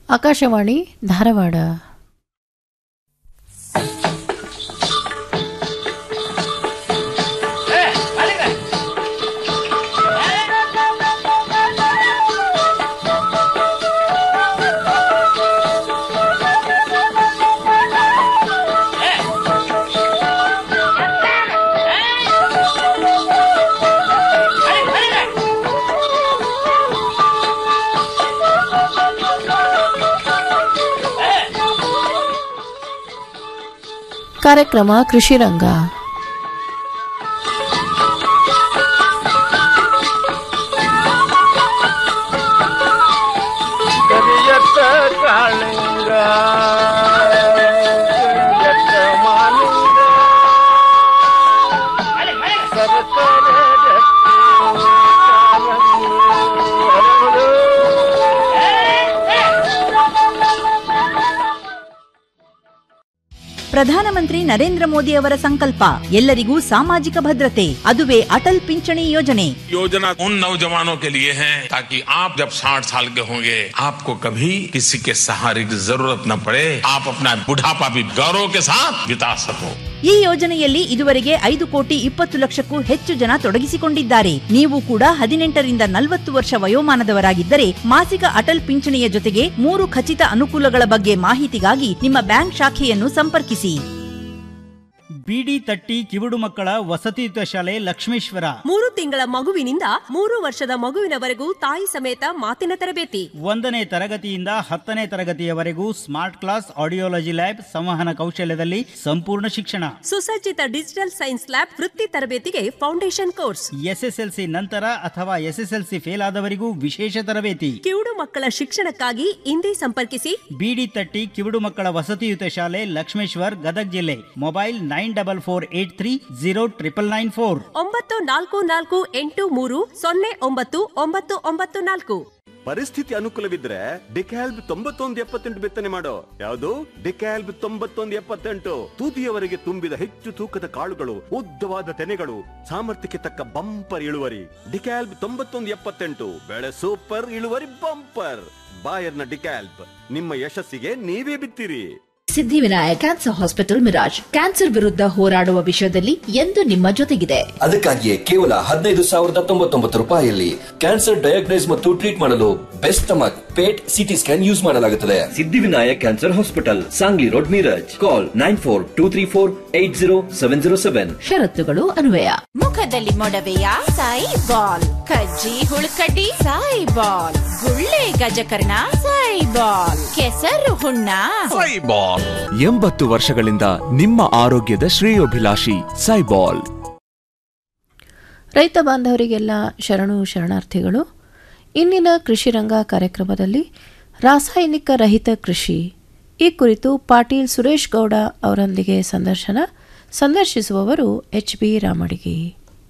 ಆಕಾಶವಾಣಿ ಧಾರವಾಡ ಕಾರ್ಯಕ್ರಮ ಕೃಷಿ ರಂಗ ಕರಿಯತ್ತ ಕಾಳಿಂಗ ಕರಿಯತ್ತ ಮಾಲಿಂಗ ಸರಸರ ಜಟ್ಟಿ ಕಾರಂಗಿ ಹರಡು. ಪ್ರಧಾನಮಂತ್ರಿ ನರೇಂದ್ರ ಮೋದಿ ಅವರ ಸಂಕಲ್ಪ ಎಲ್ಲರಿಗೂ ಸಾಮಾಜಿಕ ಭದ್ರತೆ ಅದುವೇ ಅಟಲ್ ಪಿಂಚಣಿ ಯೋಜನೆ योजना उन नौजवानों के लिए है ताकि आप जब 60 साल के होंगे आपको कभी किसी के सहारे की जरूरत न पड़े आप अपना बुढ़ापा भी गौरव के साथ बिता सको ಈ ಯೋಜನೆಯಲ್ಲಿ ಇದುವರೆಗೆ ಐದು ಕೋಟಿ ಇಪ್ಪತ್ತು ಲಕ್ಷಕ್ಕೂ ಹೆಚ್ಚು ಜನ ತೊಡಗಿಸಿಕೊಂಡಿದ್ದಾರೆ ನೀವು ಕೂಡ ಹದಿನೆಂಟರಿಂದ ನಲವತ್ತು ವರ್ಷ ವಯೋಮಾನದವರಾಗಿದ್ದರೆ ಮಾಸಿಕ ಅಟಲ್ ಪಿಂಚಣಿಯ ಜೊತೆಗೆ ಮೂರು ಖಚಿತ ಅನುಕೂಲಗಳ ಬಗ್ಗೆ ಮಾಹಿತಿಗಾಗಿ ನಿಮ್ಮ ಬ್ಯಾಂಕ್ ಶಾಖೆಯನ್ನು ಸಂಪರ್ಕಿಸಿ ಬಿಡಿ ತಟ್ಟಿ ಕಿವುಡು ಮಕ್ಕಳ ವಸತಿಯುತ ಶಾಲೆ ಲಕ್ಷ್ಮೇಶ್ವರ ಮೂರು ತಿಂಗಳ ಮಗುವಿನಿಂದ ಮೂರು ವರ್ಷದ ಮಗುವಿನವರೆಗೂ ತಾಯಿ ಸಮೇತ ಮಾತಿನ ತರಬೇತಿ ಒಂದನೇ ತರಗತಿಯಿಂದ ಹತ್ತನೇ ತರಗತಿಯವರೆಗೂ ಸ್ಮಾರ್ಟ್ ಕ್ಲಾಸ್ ಆಡಿಯೋಲಜಿ ಲ್ಯಾಬ್ ಸಂವಹನ ಕೌಶಲ್ಯದಲ್ಲಿ ಸಂಪೂರ್ಣ ಶಿಕ್ಷಣ ಸುಸಜ್ಜಿತ ಡಿಜಿಟಲ್ ಸೈನ್ಸ್ ಲ್ಯಾಬ್ ವೃತ್ತಿ ತರಬೇತಿಗೆ ಫೌಂಡೇಶನ್ ಕೋರ್ಸ್ ಎಸ್ಎಸ್ಎಲ್ಸಿ ನಂತರ ಅಥವಾ ಎಸ್ಎಸ್ಎಲ್ಸಿ ಫೇಲ್ ಆದವರಿಗೂ ವಿಶೇಷ ತರಬೇತಿ ಕಿವುಡು ಮಕ್ಕಳ ಶಿಕ್ಷಣಕ್ಕಾಗಿ ಇಂದೇ ಸಂಪರ್ಕಿಸಿ ಬಿಡಿ ತಟ್ಟಿ ಕಿವುಡು ಮಕ್ಕಳ ವಸತಿಯುತ ಶಾಲೆ ಲಕ್ಷ್ಮೇಶ್ವರ್ ಗದಗ್ ಜಿಲ್ಲೆ mobile nine double four eight three zero triple nine four ಒಂಬತ್ತು ನಾಲ್ಕು ನಾಲ್ಕು ಎಂಟು ಮೂರು ಸೊನ್ನೆ ಒಂಬತ್ತು ಒಂಬತ್ತು ಒಂಬತ್ತು ನಾಲ್ಕು ಪರಿಸ್ಥಿತಿ ಅನುಕೂಲವಿದ್ರೆ ಡಿಕ್ಯಾಲ್ಬ್ ತೊಂಬತ್ತೊಂದು ಎಪ್ಪತ್ತೆಂಟು ಬಿತ್ತನೆ ಮಾಡೋ ಯಾವುದು ಡಿಕ್ಯಾಲ್ಬ್ ತೊಂಬತ್ತೊಂದು ಎಪ್ಪತ್ತೆಂಟು ತುದಿಯವರೆಗೆ ತುಂಬಿದ ಹೆಚ್ಚು ತೂಕದ ಕಾಳುಗಳು ಉದ್ದವಾದ ತೆನೆಗಳು ಸಾಮರ್ಥ್ಯಕ್ಕೆ ತಕ್ಕ ಬಂಪರ್ ಇಳುವರಿ ಡಿಕ್ಯಾಲ್ಬ್ ತೊಂಬತ್ತೊಂದು ಎಪ್ಪತ್ತೆಂಟು ಬೆಳೆ ಸೂಪರ್ ಇಳುವರಿ ಬಂಪರ್ ಬಾಯರ್ನ ಡಿಕ್ಯಾಲ್ಬ್ ನಿಮ್ಮ ಯಶಸ್ಸಿಗೆ ನೀವೇ ಬಿತ್ತಿರಿ Siddhivinayak cancer hospital Miraj cancer ವಿರುದ್ಧ ಹೋರಾಡುವ ವಿಷಯದಲ್ಲಿ ಎಂದು ನಿಮ್ಮ ಜೊತೆಗಿದೆ ಅದಕ್ಕಾಗಿಯೇ ಕೇವಲ ಹದಿನೈದು ಸಾವಿರದ ತೊಂಬತ್ತೊಂಬತ್ತು ರೂಪಾಯಿಯಲ್ಲಿ ಕ್ಯಾನ್ಸರ್ ಡಯಾಗ್ನೈಸ್ ಮತ್ತು ಟ್ರೀಟ್ ಮಾಡಲು best stomach PET CT scan use ಮಾಡಲಾಗುತ್ತದೆ Siddhivinayak cancer hospital Sangli road Miraj call nine four two three four eight zero seven zero seven ಷರತ್ತುಗಳು ಅನ್ವಯ ಮುಖದಲ್ಲಿ ಮೊಡವೆಯ ಸಾಯಿ ಬಾಲ್ ಕಜ್ಜಿ ಹುಳುಕಡ್ಡಿ ಸಾಯಿ ಬಾಲ್ ಗುಳ್ಳೆ ಗಜಕರ್ಣ ಸಾಯಿ ಬಾಲ್ ಕೆಸರು ಹುಣ್ಣ ಎಂಬತ್ತು ವರ್ಷಗಳಿಂದ ನಿಮ್ಮ ಆರೋಗ್ಯದ ಶ್ರೇಯೋಭಿಲಾಷಿ ಸೈಬಾಲ್ ರೈತ ಬಾಂಧವರಿಗೆಲ್ಲ ಶರಣು ಶರಣಾರ್ಥಿಗಳು ಇಂದಿನ ಕೃಷಿ ರಂಗ ಕಾರ್ಯಕ್ರಮದಲ್ಲಿ ರಾಸಾಯನಿಕ ರಹಿತ ಕೃಷಿ ಈ ಕುರಿತು ಪಾಟೀಲ್ ಸುರೇಶ್ ಗೌಡ ಅವರೊಂದಿಗೆ ಸಂದರ್ಶನ ಸಂದರ್ಶಿಸುವವರು ಎಚ್ ಬಿ ರಾಮಡಿಗಿ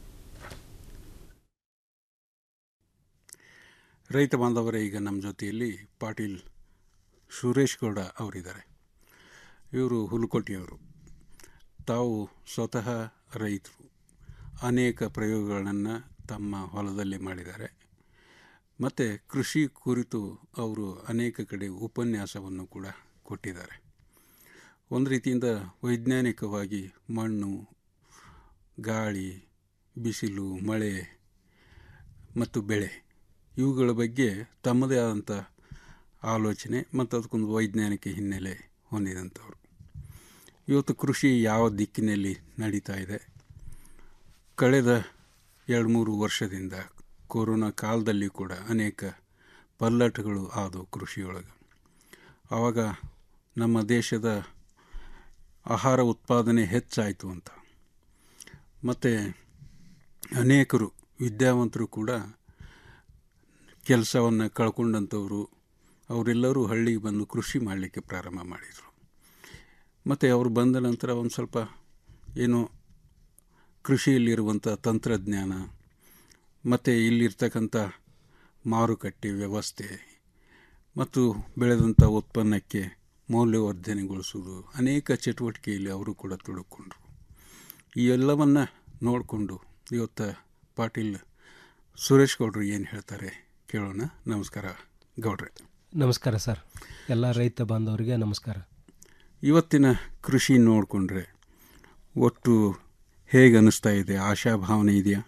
ರೈತ ಬಾಂಧವರೇ ಈಗ ನಮ್ಮ ಜೊತೆಯಲ್ಲಿ ಪಾಟೀಲ್ ಸುರೇಶ್ ಗೌಡ ಅವರಿದ್ದಾರೆ ಇವರು ಹುಲಕೋಟೆಯವರು ತಾವು ಸ್ವತಃ ರೈತರು ಅನೇಕ ಪ್ರಯೋಗಗಳನ್ನು ತಮ್ಮ ಹೊಲದಲ್ಲಿ ಮಾಡಿದ್ದಾರೆ ಮತ್ತು ಕೃಷಿ ಕುರಿತು ಅವರು ಅನೇಕ ಕಡೆ ಉಪನ್ಯಾಸವನ್ನು ಕೂಡ ಕೊಟ್ಟಿದ್ದಾರೆ ಒಂದು ರೀತಿಯಿಂದ ವೈಜ್ಞಾನಿಕವಾಗಿ ಮಣ್ಣು ಗಾಳಿ ಬಿಸಿಲು ಮಳೆ ಮತ್ತು ಬೆಳೆ ಇವುಗಳ ಬಗ್ಗೆ ತಮ್ಮದೇ ಆದಂಥ ಆಲೋಚನೆ ಮತ್ತು ಅದಕ್ಕೊಂದು ವೈಜ್ಞಾನಿಕ ಹಿನ್ನೆಲೆ ಹೊಂದಿದಂಥವ್ರು ಇವತ್ತು ಕೃಷಿ ಯಾವ ದಿಕ್ಕಿನಲ್ಲಿ ನಡೀತಾ ಇದೆ ಕಳೆದ ಎರಡು ಮೂರು ವರ್ಷದಿಂದ ಕೊರೋನಾ ಕಾಲದಲ್ಲಿ ಕೂಡ ಅನೇಕ ಪಲ್ಲಟಗಳು ಆದವು ಕೃಷಿಯೊಳಗೆ ಆವಾಗ ನಮ್ಮ ದೇಶದ ಆಹಾರ ಉತ್ಪಾದನೆ ಹೆಚ್ಚಾಯಿತು ಅಂತ ಮತ್ತು ಅನೇಕರು ವಿದ್ಯಾವಂತರು ಕೂಡ ಕೆಲಸವನ್ನು ಕಳ್ಕೊಂಡಂಥವರು ಅವರೆಲ್ಲರೂ ಹಳ್ಳಿಗೆ ಬಂದು ಕೃಷಿ ಮಾಡಲಿಕ್ಕೆ ಪ್ರಾರಂಭ ಮಾಡಿದರು ಮತ್ತು ಅವರು ಬಂದ ನಂತರ ಒಂದು ಸ್ವಲ್ಪ ಏನೋ ಕೃಷಿಯಲ್ಲಿರುವಂಥ ತಂತ್ರಜ್ಞಾನ ಮತ್ತು ಇಲ್ಲಿರ್ತಕ್ಕಂಥ ಮಾರುಕಟ್ಟೆ ವ್ಯವಸ್ಥೆ ಮತ್ತು ಬೆಳೆದಂಥ ಉತ್ಪನ್ನಕ್ಕೆ ಮೌಲ್ಯವರ್ಧನೆಗೊಳಿಸೋದು ಅನೇಕ ಚಟುವಟಿಕೆಯಲ್ಲಿ ಅವರು ಕೂಡ ತೊಡಕೊಂಡ್ರು ಈ ಎಲ್ಲವನ್ನು ನೋಡಿಕೊಂಡು ಇವತ್ತು ಪಾಟೀಲ್ ಸುರೇಶ್ ಗೌಡ್ರು ಏನು ಹೇಳ್ತಾರೆ ಕೇಳೋಣ ನಮಸ್ಕಾರ ಗೌಡ್ರೆ ನಮಸ್ಕಾರ ಸರ್ ಎಲ್ಲ ರೈತ ಬಾಂಧವರಿಗೆ ನಮಸ್ಕಾರ ಇವತ್ತಿನ ಕೃಷಿ ನೋಡಿಕೊಂಡ್ರೆ ಒಟ್ಟು ಹೇಗೆ ಅನ್ನಿಸ್ತಾ ಇದೆ ಆಶಾಭಾವನೆ ಇದೆಯಾ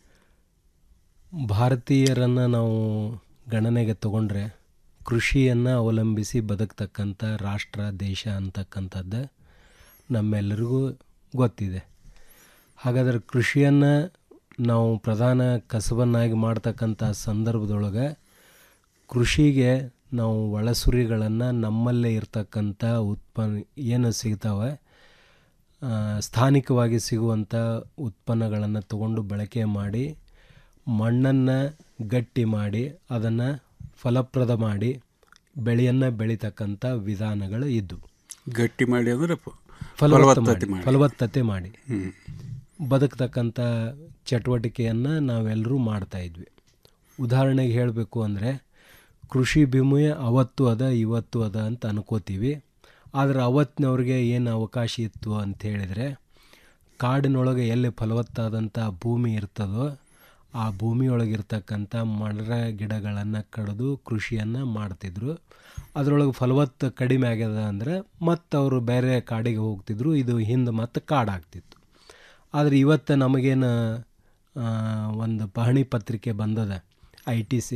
ಭಾರತೀಯರನ್ನು ನಾವು ಗಣನೆಗೆ ತಗೊಂಡ್ರೆ ಕೃಷಿಯನ್ನು ಅವಲಂಬಿಸಿ ಬದುಕ್ತಕ್ಕಂಥ ರಾಷ್ಟ್ರ ದೇಶ ಅಂತಕ್ಕಂಥದ್ದು ನಮ್ಮೆಲ್ಲರಿಗೂ ಗೊತ್ತಿದೆ ಹಾಗಾದರೆ ಕೃಷಿಯನ್ನು ನಾವು ಪ್ರಧಾನ ಕಸಬನ್ನಾಗಿ ಮಾಡ್ತಕ್ಕಂಥ ಸಂದರ್ಭದೊಳಗೆ ಕೃಷಿಗೆ ನಾವು ಒಳಸುರಿಗಳನ್ನು ನಮ್ಮಲ್ಲೇ ಇರ್ತಕ್ಕಂಥ ಉತ್ಪನ್ನ ಏನು ಸಿಗ್ತಾವೆ ಆ, ಸ್ಥಾನಿಕವಾಗಿ ಸಿಗುವಂಥ ಉತ್ಪನ್ನಗಳನ್ನು ತಗೊಂಡು ಬಳಕೆ ಮಾಡಿ ಮಣ್ಣನ್ನು ಗಟ್ಟಿ ಮಾಡಿ ಅದನ್ನು ಫಲಪ್ರದ ಮಾಡಿ ಬೆಳೆಯನ್ನು ಬೆಳೀತಕ್ಕಂಥ ವಿಧಾನಗಳು ಇದ್ದವು ಗಟ್ಟಿ ಮಾಡಿ ಅಂದರೆ ಪ- ಫಲವತ್ತ ಫಲವತ್ತತೆ ಮಾಡಿ ಮಾಡಿ. ಫಲವತ್ತತೆ ಮಾಡಿ ಹ್ಮ್. ಬದುಕ್ತಕ್ಕಂಥ ಚಟುವಟಿಕೆಯನ್ನು ನಾವೆಲ್ಲರೂ ಮಾಡ್ತಾಯಿದ್ವಿ ಉದಾಹರಣೆಗೆ ಹೇಳಬೇಕು ಅಂದರೆ ಕೃಷಿ ಭೂಮಿ ಅವತ್ತು ಅದ ಇವತ್ತು ಅದ ಅಂತ ಅನ್ಕೋತೀವಿ ಆದರೆ ಅವತ್ತಿನವ್ರಿಗೆ ಏನು ಅವಕಾಶ ಇತ್ತು ಅಂತ ಹೇಳಿದರೆ ಕಾಡಿನೊಳಗೆ ಎಲ್ಲಿ ಫಲವತ್ತಾದಂಥ ಭೂಮಿ ಇರ್ತದೋ ಆ ಭೂಮಿಯೊಳಗಿರ್ತಕ್ಕಂಥ ಮರ ಗಿಡಗಳನ್ನು ಕಡಿದು ಕೃಷಿಯನ್ನು ಮಾಡ್ತಿದ್ರು ಅದರೊಳಗೆ ಫಲವತ್ತು ಕಡಿಮೆ ಆಗ್ಯದ ಅಂದರೆ ಮತ್ತು ಅವರು ಬೇರೆ ಕಾಡಿಗೆ ಹೋಗ್ತಿದ್ರು ಇದು ಹಿಂದೆ ಮತ್ತೆ ಕಾಡಾಗ್ತಿತ್ತು ಆದರೆ ಇವತ್ತು ನಮಗೇನು ಆ, ಒಂದು ಪಹಣಿ ಪತ್ರಿಕೆ ಬಂದದ ಐ ಟಿ ಸಿ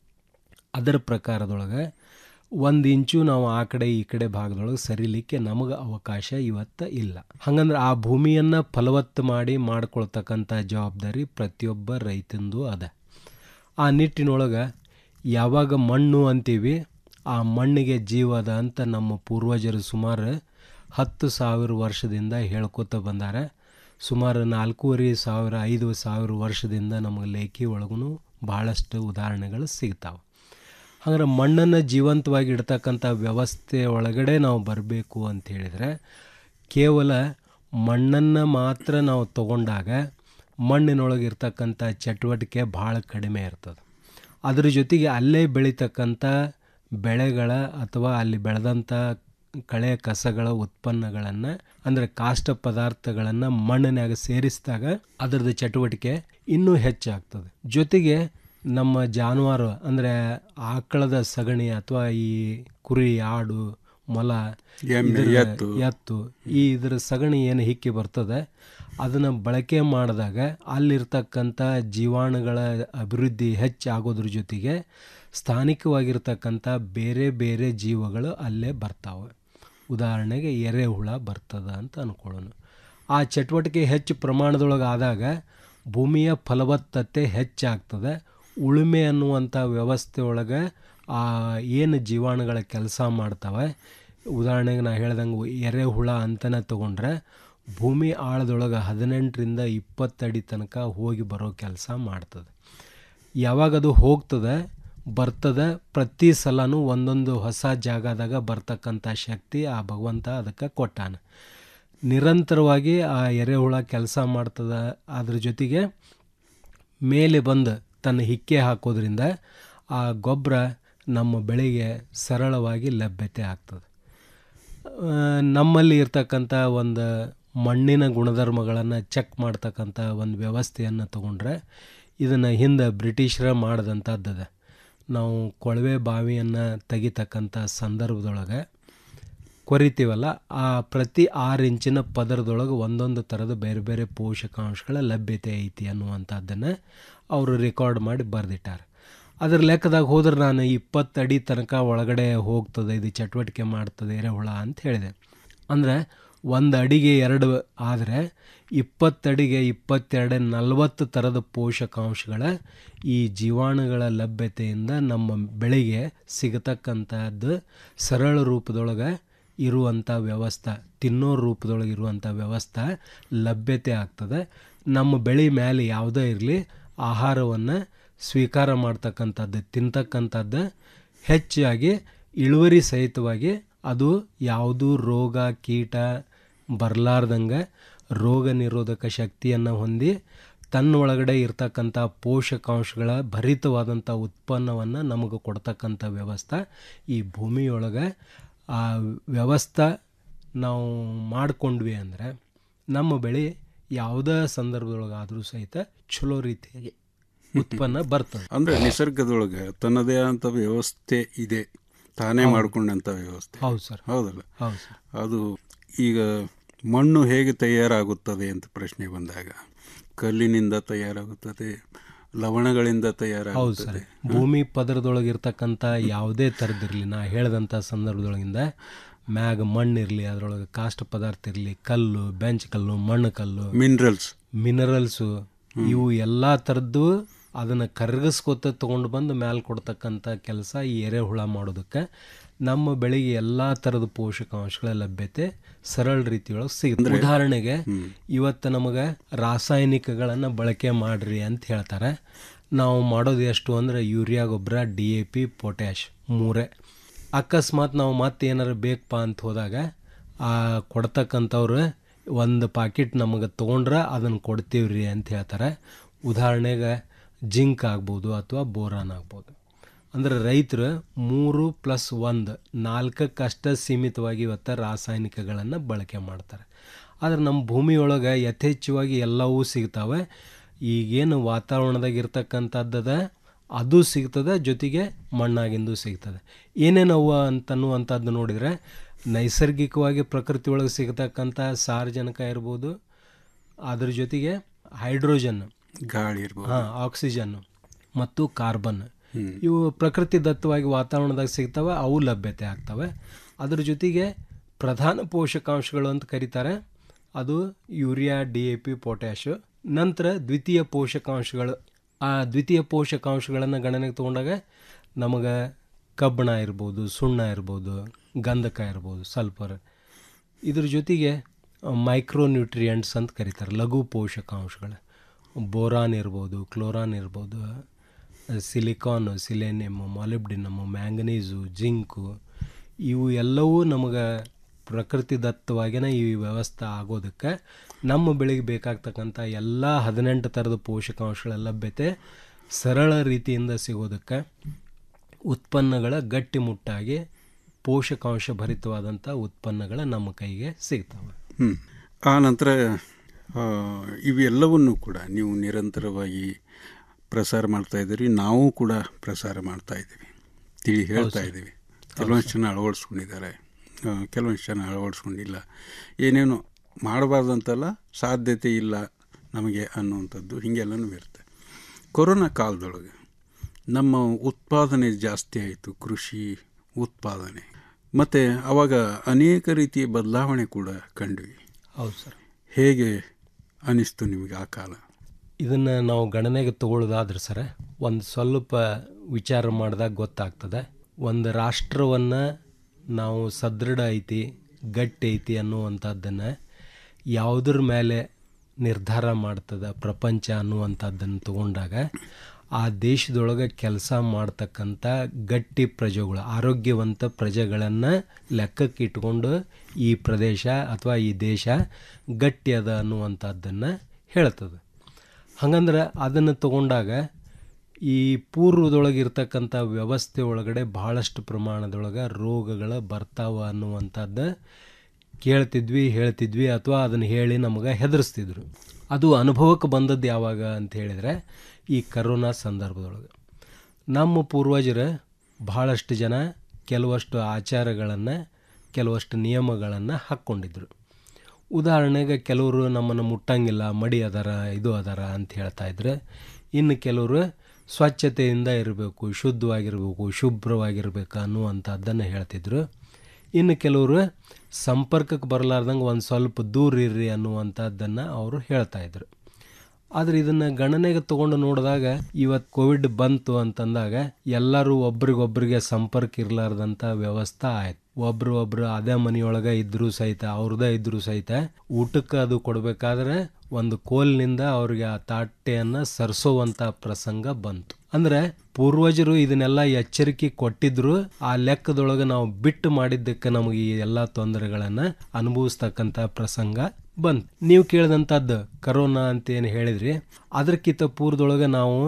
ಅದರ ಪ್ರಕಾರದೊಳಗೆ ಒಂದು ಇಂಚು ನಾವು ಆ ಕಡೆ ಈ ಕಡೆ ಭಾಗದೊಳಗೆ ಸರಿಲಿಕ್ಕೆ ನಮಗೆ ಅವಕಾಶ ಇವತ್ತು ಇಲ್ಲ ಹಾಗಂದ್ರೆ ಆ ಭೂಮಿಯನ್ನು ಫಲವತ್ತು ಮಾಡಿ ಮಾಡ್ಕೊಳ್ತಕ್ಕಂಥ ಜವಾಬ್ದಾರಿ ಪ್ರತಿಯೊಬ್ಬ ರೈತಂದು ಅದ ಆ ನಿಟ್ಟಿನೊಳಗೆ ಯಾವಾಗ ಮಣ್ಣು ಅಂತೀವಿ ಆ ಮಣ್ಣಿಗೆ ಜೀವ ಅದ ಅಂತ ನಮ್ಮ ಪೂರ್ವಜರು ಸುಮಾರು ಹತ್ತು ಸಾವಿರ ವರ್ಷದಿಂದ ಹೇಳ್ಕೊತ ಬಂದಾರೆ ಸುಮಾರು ನಾಲ್ಕೂವರೆ ಸಾವಿರ ಐದು ಸಾವಿರ ವರ್ಷದಿಂದ ನಮಗೆ ಲೇಖಿ ಒಳಗೂ ಭಾಳಷ್ಟು ಉದಾಹರಣೆಗಳು ಸಿಗ್ತಾವೆ ಹಾಗಾದ್ರೆ ಮಣ್ಣನ್ನು ಜೀವಂತವಾಗಿ ಇಡ್ತಕ್ಕಂಥ ವ್ಯವಸ್ಥೆ ಒಳಗಡೆ ನಾವು ಬರಬೇಕು ಅಂತ ಹೇಳಿದರೆ ಕೇವಲ ಮಣ್ಣನ್ನು ಮಾತ್ರ ನಾವು ತಗೊಂಡಾಗ ಮಣ್ಣಿನೊಳಗೆ ಇರ್ತಕ್ಕಂಥ ಚಟುವಟಿಕೆ ಭಾಳ ಕಡಿಮೆ ಇರ್ತದೆ ಅದ್ರ ಜೊತೆಗೆ ಅಲ್ಲೇ ಬೆಳೀತಕ್ಕಂಥ ಬೆಳೆಗಳ ಅಥವಾ ಅಲ್ಲಿ ಬೆಳೆದಂಥ ಕಳೆ ಕಸಗಳ ಉತ್ಪನ್ನಗಳನ್ನು ಅಂದರೆ ಕಾಷ್ಟ ಪದಾರ್ಥಗಳನ್ನು ಮಣ್ಣಿನಾಗ ಸೇರಿಸಿದಾಗ ಅದರದ್ದು ಚಟುವಟಿಕೆ ಇನ್ನೂ ಹೆಚ್ಚಾಗ್ತದೆ ಜೊತೆಗೆ ನಮ್ಮ ಜಾನುವಾರು ಅಂದರೆ ಆಕಳದ ಸಗಣಿ ಅಥವಾ ಈ ಕುರಿ ಆಡು ಮೊಲ ಎಮ್ಮೆ, ಇದರ- ಎತ್ತು. ಎತ್ತು ಈ ಇದರ ಸಗಣಿ ಏನು ಹಿಕ್ಕಿ ಬರ್ತದೆ ಅದನ್ನು ಬಳಕೆ ಮಾಡಿದಾಗ ಅಲ್ಲಿರ್ತಕ್ಕಂಥ ಜೀವಾಣುಗಳ ಅಭಿವೃದ್ಧಿ ಹೆಚ್ಚಾಗೋದ್ರ ಜೊತೆಗೆ ಸ್ಥಾನಿಕವಾಗಿರ್ತಕ್ಕಂಥ ಬೇರೆ ಬೇರೆ ಜೀವಗಳು ಅಲ್ಲೇ ಬರ್ತಾವೆ ಉದಾಹರಣೆಗೆ ಎರೆಹುಳ ಬರ್ತದ ಅಂತ ಅಂದ್ಕೊಳ್ಳೋಣ ಆ ಚಟುವಟಿಕೆ ಹೆಚ್ಚು ಪ್ರಮಾಣದೊಳಗೆ ಆದಾಗ ಭೂಮಿಯ ಫಲವತ್ತತೆ ಹೆಚ್ಚಾಗ್ತದೆ ಉಳುಮೆ ಅನ್ನುವಂಥ ವ್ಯವಸ್ಥೆ ಒಳಗೆ ಆ ಏನು ಜೀವಾಣುಗಳ ಕೆಲಸ ಮಾಡ್ತವೆ ಉದಾಹರಣೆಗೆ ನಾ ಹೇಳ್ದಂಗೆ ಎರೆಹುಳ ಅಂತಲೇ ತೊಗೊಂಡ್ರೆ ಭೂಮಿ ಆಳದೊಳಗೆ ಹದಿನೆಂಟರಿಂದ ಇಪ್ಪತ್ತಡಿ ತನಕ ಹೋಗಿ ಬರೋ ಕೆಲಸ ಮಾಡ್ತದೆ ಯಾವಾಗ ಅದು ಹೋಗ್ತದೆ ಬರ್ತದೆ ಪ್ರತಿ ಸಲನೂ ಒಂದೊಂದು ಹೊಸ ಜಾಗದಾಗ ಬರ್ತಕ್ಕಂಥ ಶಕ್ತಿ ಆ ಭಗವಂತ ಅದಕ್ಕೆ ಕೊಟ್ಟಾನ ನಿರಂತರವಾಗಿ ಆ ಎರೆಹುಳ ಕೆಲಸ ಮಾಡ್ತದೆ ಅದ್ರ ಜೊತೆಗೆ ಮೇಲೆ ಬಂದು ತನ್ನ ಹಿಕ್ಕೆ ಹಾಕೋದ್ರಿಂದ ಆ ಗೊಬ್ಬರ ನಮ್ಮ ಬೆಳೆಗೆ ಸರಳವಾಗಿ ಲಭ್ಯತೆ ಆಗ್ತದೆ ಆ, ನಮ್ಮಲ್ಲಿ ಇರ್ತಕ್ಕಂಥ ಒಂದು ಮಣ್ಣಿನ ಗುಣಧರ್ಮಗಳನ್ನು ಚೆಕ್ ಮಾಡ್ತಕ್ಕಂಥ ಒಂದು ವ್ಯವಸ್ಥೆಯನ್ನು ತಗೊಂಡ್ರೆ ಇದನ್ನು ಹಿಂದೆ ಬ್ರಿಟಿಷರ ಮಾಡಿದಂಥದ್ದದ ನಾವು ಕೊಳವೆ ಬಾವಿಯನ್ನು ತೆಗಿತಕ್ಕಂಥ ಸಂದರ್ಭದೊಳಗೆ ಕೊರಿತೀವಲ್ಲ ಆ ಪ್ರತಿ ಆರು ಇಂಚಿನ ಪದರದೊಳಗೆ ಒಂದೊಂದು ಥರದ ಬೇರೆ ಬೇರೆ ಪೋಷಕಾಂಶಗಳ ಲಭ್ಯತೆ ಐತಿ ಅನ್ನುವಂಥದ್ದನ್ನು ಅವರು ರೆಕಾರ್ಡ್ ಮಾಡಿ ಬರೆದಿಟ್ಟಾರೆ ಅದ್ರ ಲೆಕ್ಕದಾಗ ಹೋದ್ರೆ ನಾನು ಇಪ್ಪತ್ತು ಅಡಿ ತನಕ ಒಳಗಡೆ ಹೋಗ್ತದೆ ಇದು ಚಟುವಟಿಕೆ ಮಾಡ್ತದೆ ಎರೆಹುಳ ಅಂತ ಹೇಳಿದೆ ಅಂದರೆ ಒಂದು ಅಡಿಗೆ ಎರಡು ಆದರೆ ಇಪ್ಪತ್ತಡಿಗೆ ಇಪ್ಪತ್ತೆರಡು ನಲವತ್ತು ಥರದ ಪೋಷಕಾಂಶಗಳ ಈ ಜೀವಾಣುಗಳ ಲಭ್ಯತೆಯಿಂದ ನಮ್ಮ ಬೆಳೆಗೆ ಸಿಗತಕ್ಕಂಥದ್ದು ಸರಳ ರೂಪದೊಳಗೆ ಇರುವಂಥ ವ್ಯವಸ್ಥೆ ತಿನ್ನೋ ರೂಪದೊಳಗೆ ಇರುವಂಥ ವ್ಯವಸ್ಥೆ ಲಭ್ಯತೆ ಆಗ್ತದೆ ನಮ್ಮ ಬೆಳೆ ಮೇಲೆ ಯಾವುದೇ ಇರಲಿ ಆಹಾರವನ್ನು ಸ್ವೀಕಾರ ಮಾಡ್ತಕ್ಕಂಥದ್ದು ತಿಂತಕ್ಕಂಥದ್ದು ಹೆಚ್ಚಾಗಿ ಇಳುವರಿ ಸಹಿತವಾಗಿ ಅದು ಯಾವುದೂ ರೋಗ ಕೀಟ ಬರಲಾರ್ದಂಗೆ ರೋಗ ನಿರೋಧಕ ಶಕ್ತಿಯನ್ನು ಹೊಂದಿ ತನ್ನ ಒಳಗಡೆ ಇರ್ತಕ್ಕಂಥ ಪೋಷಕಾಂಶಗಳ ಭರಿತವಾದಂಥ ಉತ್ಪನ್ನವನ್ನು ನಮಗೆ ಕೊಡ್ತಕ್ಕಂಥ ವ್ಯವಸ್ಥೆ ಈ ಭೂಮಿಯೊಳಗೆ ಆ ವ್ಯವಸ್ಥೆ ನಾವು ಮಾಡಿಕೊಂಡ್ವಿ ಅಂದರೆ ನಮ್ಮ ಬೆಳೆ ಯಾವುದೇ ಸಂದರ್ಭದೊಳಗಾದರೂ ಸಹಿತ ಚಲೋ ರೀತಿಯಾಗಿ ಉತ್ಪನ್ನ ಬರ್ತದೆ ಅಂದರೆ ನಿಸರ್ಗದೊಳಗೆ ತನ್ನದೇ ಆದಂಥ ವ್ಯವಸ್ಥೆ ಇದೆ ತಾನೇ ಹೌದು. ಮಾಡಿಕೊಂಡಂಥ ವ್ಯವಸ್ಥೆ ಹೌದು ಸರ್ ಹೌದಲ್ಲ ಹೌದು ಸರ್ ಅದು ಈಗ ಮಣ್ಣು ಹೇಗೆ ತಯಾರಾಗುತ್ತದೆ ಅಂತ ಪ್ರಶ್ನೆ ಬಂದಾಗ ಕಲ್ಲಿನಿಂದ ತಯಾರಾಗುತ್ತದೆ ಲವಣಗಳಿಂದ ಹೌದು ಸರ್ ತಯಾರಾಗುತ್ತದೆ ಭೂಮಿ ಪದರದೊಳಗೆ ಇರ್ತಕ್ಕಂಥ ಯಾವುದೇ ಥರದಿರಲಿ ನಾ ಹೇಳಿದಂಥ ಸಂದರ್ಭದೊಳಗಿಂದ ಮ್ಯಾಗ ಮಣ್ಣು ಇರಲಿ ಅದರೊಳಗೆ ಕಾಷ್ಟ ಪದಾರ್ಥ ಇರಲಿ ಕಲ್ಲು ಬೆಂಚ್ ಕಲ್ಲು ಮಣ್ಣು ಕಲ್ಲು ಮಿನರಲ್ಸ್ ಮಿನರಲ್ಸು ಇವು ಎಲ್ಲ ಥರದ್ದು ಅದನ್ನು ಕರಗಿಸ್ಕೊತ ತೊಗೊಂಡು ಬಂದು ಮ್ಯಾಲೆ ಕೊಡ್ತಕ್ಕಂಥ ಕೆಲಸ ಈ ಎರೆಹುಳ ಮಾಡೋದಕ್ಕೆ ನಮ್ಮ ಬೆಳೆಗೆ ಎಲ್ಲ ಥರದ ಪೋಷಕಾಂಶಗಳ ಲಭ್ಯತೆ ಸರಳ ರೀತಿಯೊಳಗೆ ಸಿಗುತ್ತೆ ಉದಾಹರಣೆಗೆ ಇವತ್ತು ನಮಗೆ ರಾಸಾಯನಿಕಗಳನ್ನು ಬಳಕೆ ಮಾಡ್ರಿ ಅಂತ ಹೇಳ್ತಾರೆ ನಾವು ಮಾಡೋದು ಎಷ್ಟು ಅಂದರೆ ಯೂರಿಯಾ ಗೊಬ್ಬರ ಡಿ ಎ ಪಿ ಪೊಟ್ಯಾಶ್ ಮೂರೇ ಅಕಸ್ಮಾತ್ ನಾವು ಮತ್ತೆ ಏನಾರು ಬೇಕಪ್ಪ ಅಂತ ಹೋದಾಗ ಆ ಕೊಡ್ತಕ್ಕಂಥವ್ರು ಒಂದು ಪಾಕಿಟ್ ನಮಗೆ ತೊಗೊಂಡ್ರೆ ಅದನ್ನು ಕೊಡ್ತೀವಿ ರೀ ಅಂತ ಹೇಳ್ತಾರೆ ಉದಾಹರಣೆಗೆ ಜಿಂಕ್ ಆಗ್ಬೋದು ಅಥವಾ ಬೋರಾನ್ ಆಗ್ಬೋದು ಅಂದರೆ ರೈತರು ಮೂರು ಪ್ಲಸ್ ಒಂದು ನಾಲ್ಕಕ್ಕಷ್ಟೇ ಸೀಮಿತವಾಗಿ ಇವತ್ತು ರಾಸಾಯನಿಕಗಳನ್ನು ಬಳಕೆ ಮಾಡ್ತಾರೆ ಆದರೆ ನಮ್ಮ ಭೂಮಿಯೊಳಗೆ ಯಥೇಚ್ಛವಾಗಿ ಎಲ್ಲವೂ ಸಿಗ್ತಾವೆ ಈಗೇನು ವಾತಾವರಣದಾಗ ಇರ್ತಕ್ಕಂಥದ್ದದ ಅದು ಸಿಗ್ತದೆ ಜೊತೆಗೆ ಮಣ್ಣಾಗಿಂದು ಸಿಗ್ತದೆ ಏನೇನವ ಅಂತನ್ನುವಂಥದ್ದು ನೋಡಿದರೆ ನೈಸರ್ಗಿಕವಾಗಿ ಪ್ರಕೃತಿ ಒಳಗೆ ಸಿಗತಕ್ಕಂಥ ಸಾರಜನಕ ಇರ್ಬೋದು ಅದ್ರ ಜೊತೆಗೆ ಹೈಡ್ರೋಜನ್ ಗಾಳಿ ಇರ್ಬೋದು ಹಾಂ ಆಕ್ಸಿಜನ್ ಮತ್ತು ಕಾರ್ಬನ್ ಇವು ಪ್ರಕೃತಿ ದತ್ತವಾಗಿ ವಾತಾವರಣದಾಗ ಸಿಗ್ತವೆ ಅವು ಲಭ್ಯತೆ ಆಗ್ತವೆ ಅದ್ರ ಜೊತೆಗೆ ಪ್ರಧಾನ ಪೋಷಕಾಂಶಗಳು ಅಂತ ಕರೀತಾರೆ ಅದು urea D A P potash ನಂತರ ದ್ವಿತೀಯ ಪೋಷಕಾಂಶಗಳು ಆ ದ್ವಿತೀಯ ಪೋಷಕಾಂಶಗಳನ್ನು ಗಣನೆಗೆ ತೊಗೊಂಡಾಗ ನಮಗೆ ಕಬ್ಬಣ ಇರ್ಬೋದು ಸುಣ್ಣ ಇರ್ಬೋದು ಗಂಧಕ ಇರ್ಬೋದು ಸಲ್ಫರ್ ಇದ್ರ ಜೊತೆಗೆ ಮೈಕ್ರೋ ನ್ಯೂಟ್ರಿಯೆಂಟ್ಸ್ ಅಂತ ಕರೀತಾರೆ ಲಘು ಪೋಷಕಾಂಶಗಳು ಬೋರಾನ್ ಇರ್ಬೋದು ಕ್ಲೋರಾನ್ ಇರ್ಬೋದು silicon selenium molybdenum manganese zinc ಇವು ಎಲ್ಲವೂ ನಮಗೆ ಪ್ರಕೃತಿ ದತ್ತವಾಗಿನ ಈ ವ್ಯವಸ್ಥೆ ಆಗೋದಕ್ಕೆ ನಮ್ಮ ಬೆಳೆಗೆ ಬೇಕಾಗ್ತಕ್ಕಂಥ ಎಲ್ಲ ಹದಿನೆಂಟು ಥರದ ಪೋಷಕಾಂಶಗಳ ಲಭ್ಯತೆ ಸರಳ ರೀತಿಯಿಂದ ಸಿಗೋದಕ್ಕೆ ಉತ್ಪನ್ನಗಳ ಗಟ್ಟಿಮುಟ್ಟಾಗಿ ಪೋಷಕಾಂಶ ಭರಿತವಾದಂಥ ಉತ್ಪನ್ನಗಳ ನಮ್ಮ ಕೈಗೆ ಸಿಗ್ತವೆ ಹ್ಞೂ ಆ ನಂತರ ಆ, ಇವೆಲ್ಲವನ್ನು ಕೂಡ ನೀವು ನಿರಂತರವಾಗಿ ಪ್ರಸಾರ ಮಾಡ್ತಾ ಇದ್ದೀರಿ ನಾವು ಕೂಡ ಪ್ರಸಾರ ಮಾಡ್ತಾ ಇದ್ದೀವಿ ತಿಳಿ ಹೇಳ್ತಾ ಸರ್. ಇದ್ದೀವಿ ಕೆಲವೊಂದು ಜನ ಅಳವಡಿಸ್ಕೊಂಡಿದ್ದಾರೆ ಆ, ಕೆಲವೊಂದು ಜನ ಅಳವಡಿಸ್ಕೊಂಡಿಲ್ಲ ಏನೇನು ಮಾಡಬಾರ್ದಂತಲ್ಲ ಸಾಧ್ಯತೆ ಇಲ್ಲ ನಮಗೆ ಅನ್ನುವಂಥದ್ದು ಹೀಗೆಲ್ಲನೂ ಇರುತ್ತೆ ಕೊರೋನಾ ಕಾಲದೊಳಗೆ ನಮ್ಮ ಉತ್ಪಾದನೆ ಜಾಸ್ತಿ ಆಯಿತು ಕೃಷಿ ಉತ್ಪಾದನೆ ಮತ್ತು ಅವಾಗ ಅನೇಕ ರೀತಿಯ ಬದಲಾವಣೆ ಕೂಡ ಕಂಡ್ವಿ ಹೌದು ಸರ್ ಹೇಗೆ ಅನಿಸ್ತು ನಿಮಗೆ ಆ ಕಾಲ ಇದನ್ನು ನಾವು ಗಣನೆಗೆ ತಗೊಳ್ಳೋದಾದ್ರೆ ಸರ ಒಂದು ಸ್ವಲ್ಪ ವಿಚಾರ ಮಾಡಿದಾಗ ಗೊತ್ತಾಗ್ತದೆ ಒಂದು ರಾಷ್ಟ್ರವನ್ನು ನಾವು ಸದೃಢ ಐತಿ ಗಟ್ಟಿ ಐತಿ ಅನ್ನುವಂಥದ್ದನ್ನು ಯಾವುದ್ರ ಮೇಲೆ ನಿರ್ಧಾರ ಮಾಡ್ತದೆ ಪ್ರಪಂಚ ಅನ್ನುವಂಥದ್ದನ್ನು ತಗೊಂಡಾಗ ಆ ದೇಶದೊಳಗೆ ಕೆಲಸ ಮಾಡ್ತಕ್ಕಂಥ ಗಟ್ಟಿ ಪ್ರಜೆಗಳು ಆರೋಗ್ಯವಂತ ಪ್ರಜೆಗಳನ್ನು ಲೆಕ್ಕಕ್ಕೆ ಇಟ್ಕೊಂಡು ಈ ಪ್ರದೇಶ ಅಥವಾ ಈ ದೇಶ ಗಟ್ಟಿ ಅದ ಅನ್ನುವಂಥದ್ದನ್ನು ಹೇಳ್ತದೆ ಹಂಗಂದ್ರೆ ಅದನ್ನು ತಗೊಂಡಾಗ ಈ ಪೂರ್ವದೊಳಗೆ ಇರ್ತಕ್ಕಂಥ ವ್ಯವಸ್ಥೆ ಒಳಗಡೆ ಭಾಳಷ್ಟು ಪ್ರಮಾಣದೊಳಗೆ ರೋಗಗಳು ಬರ್ತಾವ ಅನ್ನುವಂಥದ್ದು ಕೇಳ್ತಿದ್ವಿ ಹೇಳ್ತಿದ್ವಿ ಅಥವಾ ಅದನ್ನು ಹೇಳಿ ನಮಗೆ ಹೆದರಿಸ್ತಿದ್ರು ಅದು ಅನುಭವಕ್ಕೆ ಬಂದದ್ದು ಯಾವಾಗ ಅಂತ ಹೇಳಿದರೆ ಈ ಕರೋನಾ ಸಂದರ್ಭದೊಳಗೆ ನಮ್ಮ ಪೂರ್ವಜರು ಭಾಳಷ್ಟು ಜನ ಕೆಲವಷ್ಟು ಆಚಾರಗಳನ್ನು ಕೆಲವಷ್ಟು ನಿಯಮಗಳನ್ನು ಹಾಕ್ಕೊಂಡಿದ್ರು ಉದಾಹರಣೆಗೆ ಕೆಲವರು ನಮ್ಮನ್ನು ಮುಟ್ಟಂಗಿಲ್ಲ ಮಡಿ ಅದಾರ ಇದು ಅದಾರ ಅಂತ ಹೇಳ್ತಾ ಇದ್ರೆ ಇನ್ನು ಕೆಲವರು ಸ್ವಚ್ಛತೆಯಿಂದ ಇರಬೇಕು ಶುದ್ಧವಾಗಿರಬೇಕು ಶುಭ್ರವಾಗಿರ್ಬೇಕು ಅನ್ನುವಂಥದ್ದನ್ನು ಹೇಳ್ತಿದ್ರು ಇನ್ನು ಕೆಲವರು ಸಂಪರ್ಕಕ್ಕೆ ಬರಲಾರ್ದಂಗೆ ಒಂದು ಸ್ವಲ್ಪ ದೂರ ಇರ್ರಿ ಅನ್ನುವಂಥದ್ದನ್ನು ಅವರು ಹೇಳ್ತಾ ಇದ್ರು ಆದರೆ ಇದನ್ನು ಗಣನೆಗೆ ತಗೊಂಡು ನೋಡಿದಾಗ ಇವತ್ತು ಕೋವಿಡ್ ಬಂತು ಅಂತಂದಾಗ ಎಲ್ಲರೂ ಒಬ್ರಿಗೊಬ್ರಿಗೆ ಸಂಪರ್ಕ ಇರಲಾರ್ದಂಥ ವ್ಯವಸ್ಥೆ ಆಯ್ತು ಒಬ್ರು ಒಬ್ರು ಅದೇ ಮನೆಯೊಳಗೆ ಇದ್ರೂ ಸಹಿತ ಅವ್ರದ್ದೇ ಇದ್ರೂ ಸಹಿತ ಊಟಕ್ಕೆ ಅದು ಕೊಡಬೇಕಾದ್ರೆ ಒಂದು ಕೋಲ್ನಿಂದ ಅವ್ರಿಗೆ ಆ ತಾಟೆಯನ್ನು ಸರಿಸೋವಂಥ ಪ್ರಸಂಗ ಬಂತು ಅಂದರೆ ಪೂರ್ವಜರು ಇದನ್ನೆಲ್ಲ ಎಚ್ಚರಿಕೆ ಕೊಟ್ಟಿದ್ರು ಆ ಲೆಕ್ಕದೊಳಗೆ ನಾವು ಬಿಟ್ಟು ಮಾಡಿದ್ದಕ್ಕೆ ನಮಗೆ ಈ ಎಲ್ಲ ತೊಂದರೆಗಳನ್ನು ಅನುಭವಿಸ್ತಕ್ಕಂಥ ಪ್ರಸಂಗ ಬಂತು ನೀವು ಕೇಳಿದಂಥದ್ದು ಕರೋನಾ ಅಂತ ಏನು ಹೇಳಿದ್ರಿ ಅದಕ್ಕಿಂತ ಪೂರ್ವದೊಳಗೆ ನಾವು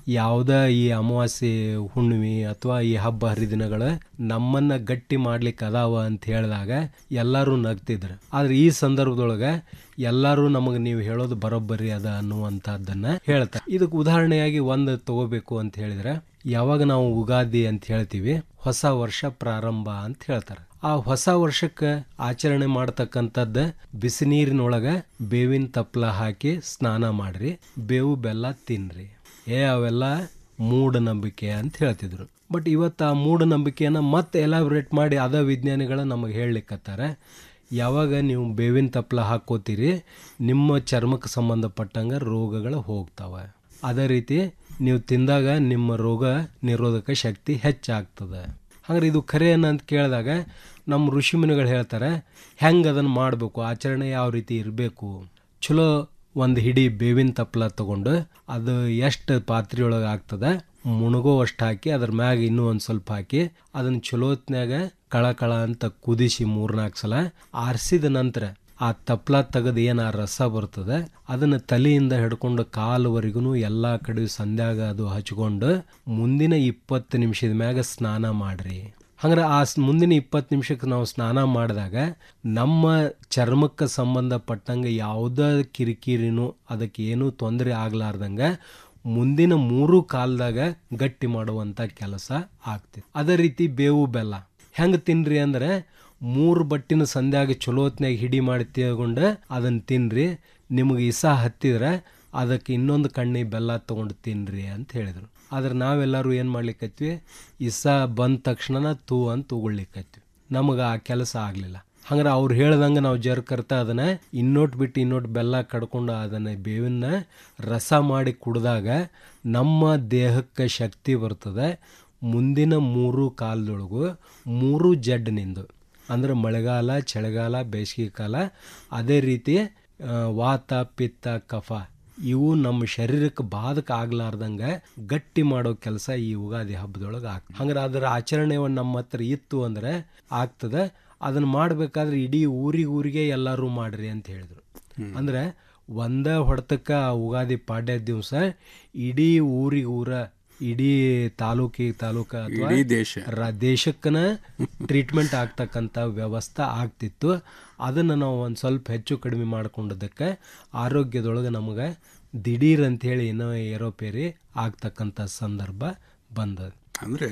ಯಾವುದೇ ಈ ಅಮಾವಾಸ್ಯೆ ಹುಣ್ಣಿಮೆ ಅಥವಾ ಈ ಹಬ್ಬ ಹರಿದಿನಗಳು ನಮ್ಮನ್ನ ಗಟ್ಟಿ ಮಾಡ್ಲಿಕ್ಕೆ ಅದಾವ ಅಂತ ಹೇಳಿದಾಗ ಎಲ್ಲರೂ ನಗ್ತಿದ್ರು ಆದ್ರೆ ಈ ಸಂದರ್ಭದೊಳಗೆ ಎಲ್ಲರೂ ನಮಗೆ ನೀವು ಹೇಳೋದು ಬರೋಬ್ಬರಿ ಅದ ಅನ್ನುವಂಥದ್ದನ್ನ ಹೇಳ್ತಾರೆ ಇದಕ್ಕೆ ಉದಾಹರಣೆಯಾಗಿ ಒಂದು ತಗೋಬೇಕು ಅಂತ ಹೇಳಿದ್ರೆ ಯಾವಾಗ ನಾವು ಉಗಾದಿ ಅಂತ ಹೇಳ್ತೀವಿ ಹೊಸ ವರ್ಷ ಪ್ರಾರಂಭ ಅಂತ ಹೇಳ್ತಾರೆ ಆ ಹೊಸ ವರ್ಷಕ್ಕೆ ಆಚರಣೆ ಮಾಡ್ತಕ್ಕಂಥದ್ದು ಬಿಸಿ ನೀರಿನೊಳಗೆ ಬೇವಿನ ತಪ್ಪಲ ಹಾಕಿ ಸ್ನಾನ ಮಾಡ್ರಿ ಬೇವು ಬೆಲ್ಲ ತಿನ್ರಿ ಏ ಅವೆಲ್ಲ ಮೂಢನಂಬಿಕೆ ಅಂತ ಹೇಳ್ತಿದ್ರು ಬಟ್ ಇವತ್ತು ಆ ಮೂಢನಂಬಿಕೆಯನ್ನು ಮತ್ತೆ ಎಲಾಬ್ರೇಟ್ ಮಾಡಿ ಅದ ವಿಜ್ಞಾನಿಗಳ ನಮಗೆ ಹೇಳಲಿಕ್ಕತ್ತಾರೆ ಯಾವಾಗ ನೀವು ಬೇವಿನ ತಪ್ಪಲ ಹಾಕೋತೀರಿ ನಿಮ್ಮ ಚರ್ಮಕ್ಕೆ ಸಂಬಂಧಪಟ್ಟಂಗೆ ರೋಗಗಳು ಹೋಗ್ತವೆ ಅದೇ ರೀತಿ ನೀವು ತಿಂದಾಗ ನಿಮ್ಮ ರೋಗ ನಿರೋಧಕ ಶಕ್ತಿ ಹೆಚ್ಚಾಗ್ತದೆ ಹಂಗಾರೆ ಇದು ಖರೆ ಅಂತ ಕೇಳಿದಾಗ ನಮ್ಮ ಋಷಿಮುನಿಗಳು ಹೇಳ್ತಾರೆ ಹೆಂಗೆ ಅದನ್ನು ಮಾಡಬೇಕು ಆಚರಣೆ ಯಾವ ರೀತಿ ಇರಬೇಕು ಚಲೋ ಒಂದು ಹಿಡಿ ಬೇವಿನ ತಪ್ಪಲ ತಗೊಂಡು ಅದು ಎಷ್ಟು ಪಾತ್ರೆಯೊಳಗೆ ಆಗ್ತದೆ ಮುಣಗೋ ಅಷ್ಟು ಹಾಕಿ ಅದ್ರ ಮ್ಯಾಗ ಇನ್ನೂ ಒಂದು ಸ್ವಲ್ಪ ಹಾಕಿ ಅದನ್ನು ಚಲೋತ್ನ್ಯಾಗ ಕಳ ಕಳ ಅಂತ ಕುದಿಸಿ ಮೂರ್ನಾಲ್ಕು ಸಲ ಆರಿಸಿದ ನಂತರ ಆ ತಪ್ಪಲ ತೆಗೆದು ಏನು ಆ ರಸ ಬರ್ತದೆ ಅದನ್ನು ತಲೆಯಿಂದ ಹಿಡ್ಕೊಂಡು ಕಾಲುವರೆಗೂ ಎಲ್ಲ ಕಡೆ ಸಂಧ್ಯಾಗ ಅದು ಹಚ್ಕೊಂಡು ಮುಂದಿನ ಇಪ್ಪತ್ತು ನಿಮಿಷದ ಮ್ಯಾಗ ಸ್ನಾನ ಮಾಡ್ರಿ ಹಂಗಾರೆ ಆ ಸ್- ಮುಂದಿನ ಇಪ್ಪತ್ತು ನಿಮಿಷಕ್ಕೆ ನಾವು ಸ್ನಾನ ಮಾಡಿದಾಗ ನಮ್ಮ ಚರ್ಮಕ್ಕೆ ಸಂಬಂಧಪಟ್ಟಂಗೆ ಯಾವುದೇ ಕಿರಿಕಿರಿನೂ ಅದಕ್ಕೆ ಏನೂ ತೊಂದರೆ ಆಗ್ಲಾರ್ದಂಗೆ ಮುಂದಿನ ಮೂರು ಕಾಲದಾಗ ಗಟ್ಟಿ ಮಾಡುವಂಥ ಕೆಲಸ ಆಗ್ತದೆ ಅದೇ ರೀತಿ ಬೇವು ಬೆಲ್ಲ ಹೆಂಗೆ ತಿನ್ರಿ ಅಂದರೆ ಮೂರು ಬಟ್ಟಿನ ಸಂಧ್ಯಾಗ ಚಲೋತ್ನಾಗ ಹಿಡಿ ಮಾಡಿ ತಗೊಂಡು ಅದನ್ನು ತಿನ್ರಿ ನಿಮಗೆ ಇಸ ಹತ್ತಿದ್ರೆ ಅದಕ್ಕೆ ಇನ್ನೊಂದು ಕಣ್ಣಿ ಬೆಲ್ಲ ತೊಗೊಂಡು ತಿನ್ರಿ ಅಂತ ಹೇಳಿದರು ಆದ್ರೆ ನಾವೆಲ್ಲರೂ ಏನು ಮಾಡ್ಲಿಕ್ಕತ್ವಿ ಇಸ ಬಂದ ತಕ್ಷಣ ತೂ ಅಂತ ತಗೊಳ್ಲಿಕ್ಕತ್ವಿ ನಮಗೆ ಆ ಕೆಲಸ ಆಗಲಿಲ್ಲ ಹಂಗಾರೆ ಅವ್ರು ಹೇಳ್ದಂಗೆ ನಾವು ಜರ್ಕರ್ತ ಅದನ್ನ ಇನ್ನೊಟ್ಟು ಬಿಟ್ಟು ಇನ್ನೊಟ್ಟು ಬೆಲ್ಲ ಕಡ್ಕೊಂಡು ಅದನ್ನ ಬೇವಿನ ರಸ ಮಾಡಿ ಕುಡಿದಾಗ ನಮ್ಮ ದೇಹಕ್ಕೆ ಶಕ್ತಿ ಬರ್ತದೆ ಮುಂದಿನ ಮೂರು ಕಾಲದೊಳಗು ಮೂರು ಜಡ್ನಿಂದು ಅಂದ್ರೆ ಮಳೆಗಾಲ ಚಳಿಗಾಲ ಬೇಸಿಗೆ ಕಾಲ ಅದೇ ರೀತಿ ಆ, ವಾತ ಪಿತ್ತ ಕಫ ಇವು ನಮ್ಮ ಶರೀರಕ್ಕೆ ಬಾಧಕ ಆಗ್ಲಾರ್ದಂಗೆ ಗಟ್ಟಿ ಮಾಡೋ ಕೆಲಸ ಈ ಯುಗಾದಿ ಹಬ್ಬದೊಳಗೆ ಆಗ್ತದೆ ಹಂಗಾರೆ ಅದರ ಆಚರಣೆ ಒಂದ್ ನಮ್ಮ ಹತ್ರ ಇತ್ತು ಅಂದರೆ ಆಗ್ತದೆ ಅದನ್ನ ಮಾಡಬೇಕಾದ್ರೆ ಇಡೀ ಊರಿಗೆ ಊರಿಗೆ ಎಲ್ಲರೂ ಮಾಡ್ರಿ ಅಂತ ಹೇಳಿದ್ರು ಅಂದ್ರೆ ಒಂದೇ ಹೊಡೆತಕ್ಕೆ ಆ ಉಗಾದಿ ಪಾಡ್ಯ ದಿವಸ ಇಡೀ ಊರಿಗೆ ಊರ ಇಡೀ ತಾಲೂಕಿಗೆ ತಾಲೂಕ ಅಥವಾ ಇಡೀ ದೇಶ. ರಾ ದೇಶಕ್ಕನ ಟ್ರೀಟ್ಮೆಂಟ್ ಆಗ್ತಕ್ಕಂಥ ವ್ಯವಸ್ಥೆ ಆಗ್ತಿತ್ತು ಅದನ್ನು ನಾವು ಒಂದು ಸ್ವಲ್ಪ ಹೆಚ್ಚು ಕಡಿಮೆ ಮಾಡ್ಕೊಂಡದಕ್ಕೆ ಆರೋಗ್ಯದೊಳಗೆ ನಮಗೆ ದಿಢೀರ್ ಅಂಥೇಳಿ ಏನೋ ಏರೋಪೇರಿ ಆಗ್ತಕ್ಕಂಥ ಸಂದರ್ಭ ಬಂದದ ಅಂದರೆ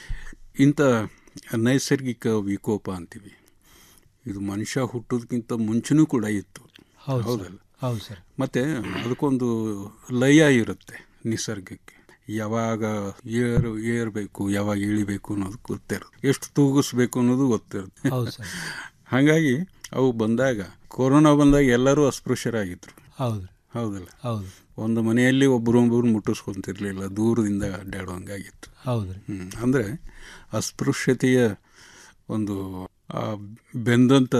ಇಂಥ ನೈಸರ್ಗಿಕ ವಿಕೋಪ ಅಂತೀವಿ ಇದು ಮನುಷ್ಯ ಹುಟ್ಟೋದಕ್ಕಿಂತ ಮುಂಚೆನೂ ಕೂಡ ಇತ್ತು ಹೌದು ಸರ್. ಹೌದಲ್ಲ ಹೌದು ಸರ್ ಮತ್ತು ಅದಕ್ಕೊಂದು ಲಯ ಇರುತ್ತೆ ನಿಸರ್ಗಕ್ಕೆ ಯಾವಾಗ ಏರು ಏರಬೇಕು ಯಾವಾಗ ಇಳಿಬೇಕು ಅನ್ನೋದು ಗೊತ್ತಿರುತ್ತೆ ಎಷ್ಟು ತೂಗಿಸ್ಬೇಕು ಅನ್ನೋದು ಗೊತ್ತಿರುತ್ತೆ ಹೌದು ಸರ್. ಹಾಗಾಗಿ ಅವು ಬಂದಾಗ ಕೊರೋನಾ ಬಂದಾಗ ಎಲ್ಲರೂ ಅಸ್ಪೃಶ್ಯರಾಗಿದ್ರು ಹೌದು ಹೌದಲ್ಲ ಹೌದು ಒಂದು ಮನೆಯಲ್ಲಿ ಒಬ್ಬರೊಬ್ಬರು ಮುಟ್ಟಿಸ್ಕೊಂತಿರ್ಲಿಲ್ಲ ದೂರದಿಂದ ಅಡ್ಡಾಡುವಂಗಾಗಿತ್ತು ಹೌದು ರೀ ಹ್ಮ್. ಅಂದ್ರೆ ಅಸ್ಪೃಶ್ಯತೆಯ ಒಂದು ಆ ಬೆಂದಂತ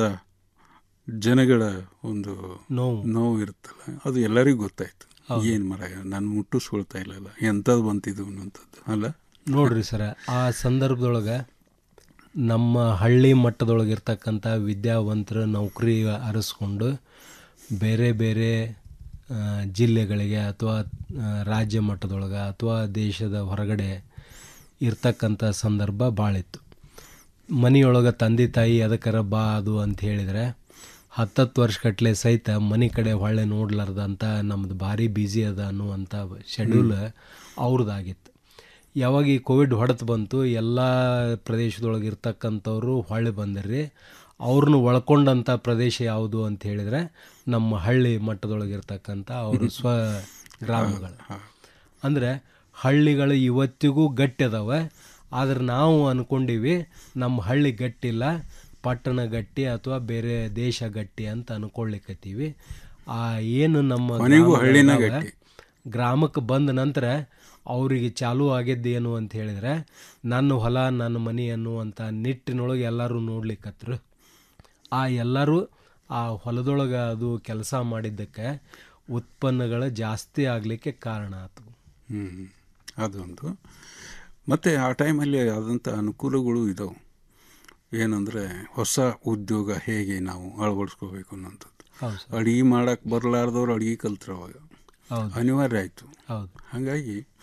ಜನಗಳ ಒಂದು ನೋವು ನೋವು ಇರುತ್ತಲ್ಲ ಅದು ಎಲ್ಲರಿಗೂ ಗೊತ್ತಾಯ್ತು ಹೌದು. ಏನ್ ಮರ ನಾನು ಮುಟ್ಟಿಸ್ಕೊಳ್ತಾ ಇಲ್ಲಲ್ಲ ಎಂಥದ್ದು ಬಂತಿದ್ದು ಅನ್ನೋಂಥದ್ದು ಅಲ್ಲ ನೋಡ್ರಿ ಸರ ಆ ಸಂದರ್ಭದೊಳಗೆ ನಮ್ಮ ಹಳ್ಳಿ ಮಟ್ಟದೊಳಗೆ ಇರ್ತಕ್ಕಂಥ ವಿದ್ಯಾವಂತರ ನೌಕರಿ ಅರಸ್ಕೊಂಡು ಬೇರೆ ಬೇರೆ ಆ, ಜಿಲ್ಲೆಗಳಿಗೆ ಅಥವಾ ಆ, ರಾಜ್ಯ ಮಟ್ಟದೊಳಗೆ ಅಥವಾ ದೇಶದ ಹೊರಗಡೆ ಇರ್ತಕ್ಕಂಥ ಸಂದರ್ಭ ಭಾಳಿತ್ತು ಮನೆಯೊಳಗೆ ತಂದೆ ತಾಯಿ ಅದಕ್ಕರ ಬಾ ಅದು ಅಂತ ಹೇಳಿದರೆ ಹತ್ತತ್ತು ವರ್ಷಗಟ್ಲೆ ಸಹಿತ ಮನೆ ಕಡೆ ಹೊಳ್ಳೆ ನೋಡ್ಲಾರ್ದಂಥ ನಮ್ಮದು ಭಾರಿ ಬ್ಯುಸಿ ಅದ ಅನ್ನುವಂಥ ಶೆಡ್ಯೂಲ್ ಅವ್ರದ್ದಾಗಿತ್ತು ಯಾವಾಗ ಈ ಕೋವಿಡ್ ಹೊಡೆತು ಬಂತು ಎಲ್ಲ ಪ್ರದೇಶದೊಳಗೆ ಇರ್ತಕ್ಕಂಥವ್ರು ಹೊಳ್ಳಿ ಬಂದಿರ್ರಿ ಅವ್ರನ್ನ ಒಳ್ಕೊಂಡಂಥ ಪ್ರದೇಶ ಯಾವುದು ಅಂತ ಹೇಳಿದರೆ ನಮ್ಮ ಹಳ್ಳಿ ಮಟ್ಟದೊಳಗೆ ಇರ್ತಕ್ಕಂಥ ಅವರು ಸ್ವ ಗ್ರಾಮಗಳು ಅಂದರೆ ಹಳ್ಳಿಗಳು ಇವತ್ತಿಗೂ ಗಟ್ಟಿ ಅದಾವೆ ಆದ್ರೆ ನಾವು ಅನ್ಕೊಂಡಿವಿ ನಮ್ಮ ಹಳ್ಳಿ ಗಟ್ಟಿಲ್ಲ ಪಟ್ಟಣ ಗಟ್ಟಿ ಅಥವಾ ಬೇರೆ ದೇಶ ಗಟ್ಟಿ ಅಂತ ಅನ್ಕೊಳ್ಳಿಕತ್ತೀವಿ ಆ ಏನು ನಮ್ಮ ಕೊನೆಗೂ ಗ್ರಾಮಗಳು ಹಳ್ಳಿನ ಅದಾವೆ, ಗಟ್ಟಿ. ಗ್ರಾಮಕ್ಕೆ ಬಂದ ನಂತರ ಅವರಿಗೆ ಚಾಲೂ ಆಗಿದ್ದೇನು ಅಂತ ಹೇಳಿದರೆ ನನ್ನ ಹೊಲ ನನ್ನ ಮನೆ ಅನ್ನುವಂಥ ನಿಟ್ಟಿನೊಳಗೆ ಎಲ್ಲರೂ ನೋಡ್ಲಿಕ್ಕತ್ರು ಆ ಎಲ್ಲರೂ ಆ ಹೊಲದೊಳಗೆ ಅದು ಕೆಲಸ ಮಾಡಿದ್ದಕ್ಕೆ ಉತ್ಪನ್ನಗಳು ಜಾಸ್ತಿ ಆಗಲಿಕ್ಕೆ ಕಾರಣ ಆಯ್ತು ಹ್ಮ್ ಅದೊಂದು ಮತ್ತು ಆ ಟೈಮಲ್ಲಿ ಆದಂಥ ಅನುಕೂಲಗಳು ಇದಾವೆ ಏನಂದರೆ ಹೊಸ ಉದ್ಯೋಗ ಹೇಗೆ ನಾವು ಅಳವಡಿಸ್ಕೋಬೇಕು ಅನ್ನೋಂಥದ್ದು ಹೌದು ಸರ್. ಅಡುಗೆ ಮಾಡಕ್ಕೆ ಬರಲಾರ್ದವ್ರು ಅಡುಗೆ ಕಲ್ತ್ರು ಅವಾಗ ಹೌದು ಅನಿವಾರ್ಯ ಆಯಿತು ಹೌದು ಹಾಗಾಗಿ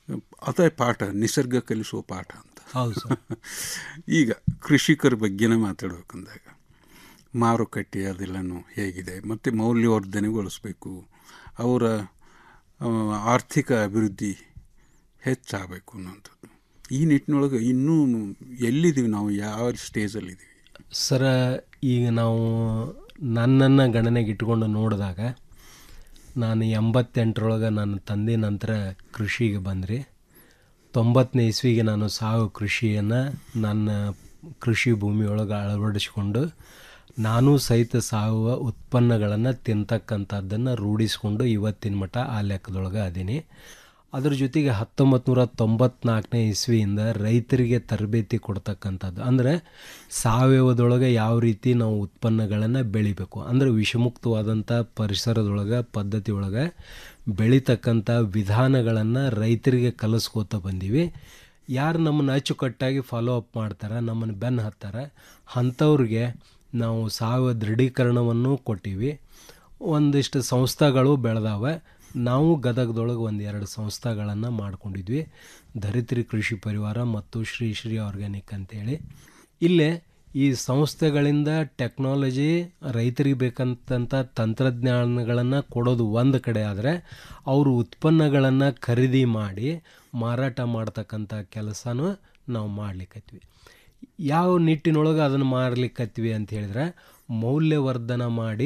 ಅದೇ ಪಾಠ ನಿಸರ್ಗ ಕಲಿಸುವ ಪಾಠ ಅಂತ ಹೌದು ಸರ್ ಈಗ ಕೃಷಿಕರ ಬಗ್ಗೆನೇ ಮಾತಾಡ್ಬೇಕಂದಾಗ ಮಾರುಕಟ್ಟೆ ಅದೆಲ್ಲನೂ ಹೇಗಿದೆ ಮತ್ತು ಮೌಲ್ಯವರ್ಧನೆಗೊಳಿಸ್ಬೇಕು ಅವರ ಆ, ಆರ್ಥಿಕ ಅಭಿವೃದ್ಧಿ ಹೆಚ್ಚಾಗಬೇಕು ಅನ್ನೋಂಥದ್ದು ಈ ನಿಟ್ಟಿನೊಳಗೆ ಇನ್ನೂ ಎಲ್ಲಿದ್ದೀವಿ ನಾವು ಯಾವ ಸ್ಟೇಜಲ್ಲಿದ್ದೀವಿ ಸರ ಈಗ ನಾವು ನನ್ನನ್ನು ಗಣನೆಗೆ ಇಟ್ಕೊಂಡು ನೋಡಿದಾಗ ನಾನು ಎಂಬತ್ತೆಂಟರೊಳಗೆ ನನ್ನ ತಂದೆ ನಂತರ ಕೃಷಿಗೆ ಬಂದ್ರಿ ತೊಂಬತ್ತನೇ ಇಸ್ವಿಗೆ ನಾನು ಸಾವು ಕೃಷಿಯನ್ನು ನನ್ನ ಕೃಷಿ ಭೂಮಿಯೊಳಗೆ ಅಳವಡಿಸ್ಕೊಂಡು ನಾನು ಸಹಿತ ಸಾವಯವ ಉತ್ಪನ್ನಗಳನ್ನು ತಿಂತಕ್ಕಂಥದ್ದನ್ನು ರೂಢಿಸ್ಕೊಂಡು ಇವತ್ತಿನ ಮಟ್ಟ ಆ ಲೆಕ್ಕದೊಳಗೆ ಅದೀನಿ ಅದ್ರ ಜೊತೆಗೆ ಹತ್ತೊಂಬತ್ತು ನೂರ ತೊಂಬತ್ನಾಲ್ಕನೇ ಇಸ್ವಿಯಿಂದ ರೈತರಿಗೆ ತರಬೇತಿ ಕೊಡ್ತಕ್ಕಂಥದ್ದು ಅಂದರೆ ಸಾವಯವದೊಳಗೆ ಯಾವ ರೀತಿ ನಾವು ಉತ್ಪನ್ನಗಳನ್ನು ಬೆಳಿಬೇಕು ಅಂದರೆ ವಿಷಮುಕ್ತವಾದಂಥ ಪರಿಸರದೊಳಗೆ ಪದ್ಧತಿ ಒಳಗೆ ಬೆಳೀತಕ್ಕಂಥ ವಿಧಾನಗಳನ್ನು ರೈತರಿಗೆ ಕಲಿಸ್ಕೋತ ಬಂದೀವಿ ಯಾರು ನಮ್ಮನ್ನು ಅಚ್ಚುಕಟ್ಟಾಗಿ ಫಾಲೋ ಅಪ್ ಮಾಡ್ತಾರೆ ನಮ್ಮನ್ನು ಬೆನ್ನು ಹತ್ತಾರೆ ಅಂಥವ್ರಿಗೆ ನಾವು ಸಾವಯವ ದೃಢೀಕರಣವನ್ನು ಕೊಟ್ಟಿವಿ ಒಂದಿಷ್ಟು ಸಂಸ್ಥೆಗಳು ಬೆಳೆದಾವೆ ನಾವು ಗದಗದೊಳಗೆ ಒಂದು ಎರಡು ಸಂಸ್ಥೆಗಳನ್ನು ಮಾಡ್ಕೊಂಡಿದ್ವಿ ಧರಿತ್ರಿ ಕೃಷಿ ಪರಿವಾರ ಮತ್ತು ಶ್ರೀ ಶ್ರೀ ಆರ್ಗ್ಯಾನಿಕ್ ಅಂತೇಳಿ ಇಲ್ಲೇ ಈ ಸಂಸ್ಥೆಗಳಿಂದ ಟೆಕ್ನಾಲಜಿ ರೈತರಿಗೆ ಬೇಕಂತಂಥ ತಂತ್ರಜ್ಞಾನಗಳನ್ನು ಕೊಡೋದು ಒಂದು ಕಡೆ ಆದರೆ ಅವರು ಉತ್ಪನ್ನಗಳನ್ನು ಖರೀದಿ ಮಾಡಿ ಮಾರಾಟ ಮಾಡ್ತಕ್ಕಂಥ ಕೆಲಸನೂ ನಾವು ಮಾಡ್ಲಿಕ್ಕತ್ವಿ ಯಾವ ನಿಟ್ಟಿನೊಳಗೆ ಅದನ್ನು ಮಾರ್ಲಿಕ್ಕತ್ವಿ ಅಂತ ಹೇಳಿದ್ರೆ ಮೌಲ್ಯವರ್ಧನ ಮಾಡಿ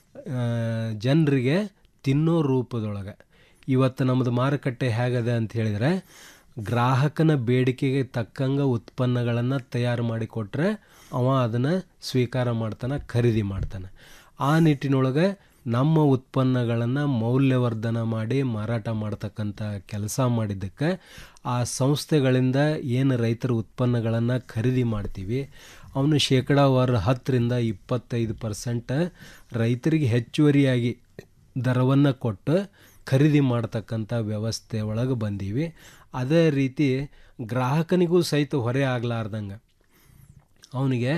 ಜನರಿಗೆ ತಿನ್ನೋ ರೂಪದೊಳಗೆ ಇವತ್ತು ನಮ್ಮದು ಮಾರುಕಟ್ಟೆ ಹೇಗದೆ ಅಂತ ಹೇಳಿದರೆ ಗ್ರಾಹಕನ ಬೇಡಿಕೆಗೆ ತಕ್ಕಂಗೆ ಉತ್ಪನ್ನಗಳನ್ನು ತಯಾರು ಮಾಡಿ ಕೊಟ್ಟರೆ ಅವ ಅದನ್ನು ಸ್ವೀಕಾರ ಮಾಡ್ತಾನೆ ಖರೀದಿ ಮಾಡ್ತಾನೆ ಆ ನಿಟ್ಟಿನೊಳಗೆ ನಮ್ಮ ಉತ್ಪನ್ನಗಳನ್ನು ಮೌಲ್ಯವರ್ಧನ ಮಾಡಿ ಮಾರಾಟ ಮಾಡ್ತಕ್ಕಂಥ ಕೆಲಸ ಮಾಡಿದ್ದಕ್ಕೆ ಆ ಸಂಸ್ಥೆಗಳಿಂದ ಏನು ರೈತರ ಉತ್ಪನ್ನಗಳನ್ನು ಖರೀದಿ ಮಾಡ್ತೀವಿ ಅವನು ಶೇಕಡಾವಾರು ಹತ್ತರಿಂದ ಇಪ್ಪತ್ತೈದು ಪರ್ಸೆಂಟ್ ರೈತರಿಗೆ ಹೆಚ್ಚುವರಿಯಾಗಿ ದರವನ್ನು ಕೊಟ್ಟು ಖರೀದಿ ಮಾಡ್ತಕ್ಕಂಥ ವ್ಯವಸ್ಥೆ ಒಳಗೆ ಬಂದೀವಿ ಅದೇ ರೀತಿ ಗ್ರಾಹಕನಿಗೂ ಸಹಿತ ಹೊರೆ ಆಗಲಾರ್ದಂಗೆ ಅವನಿಗೆ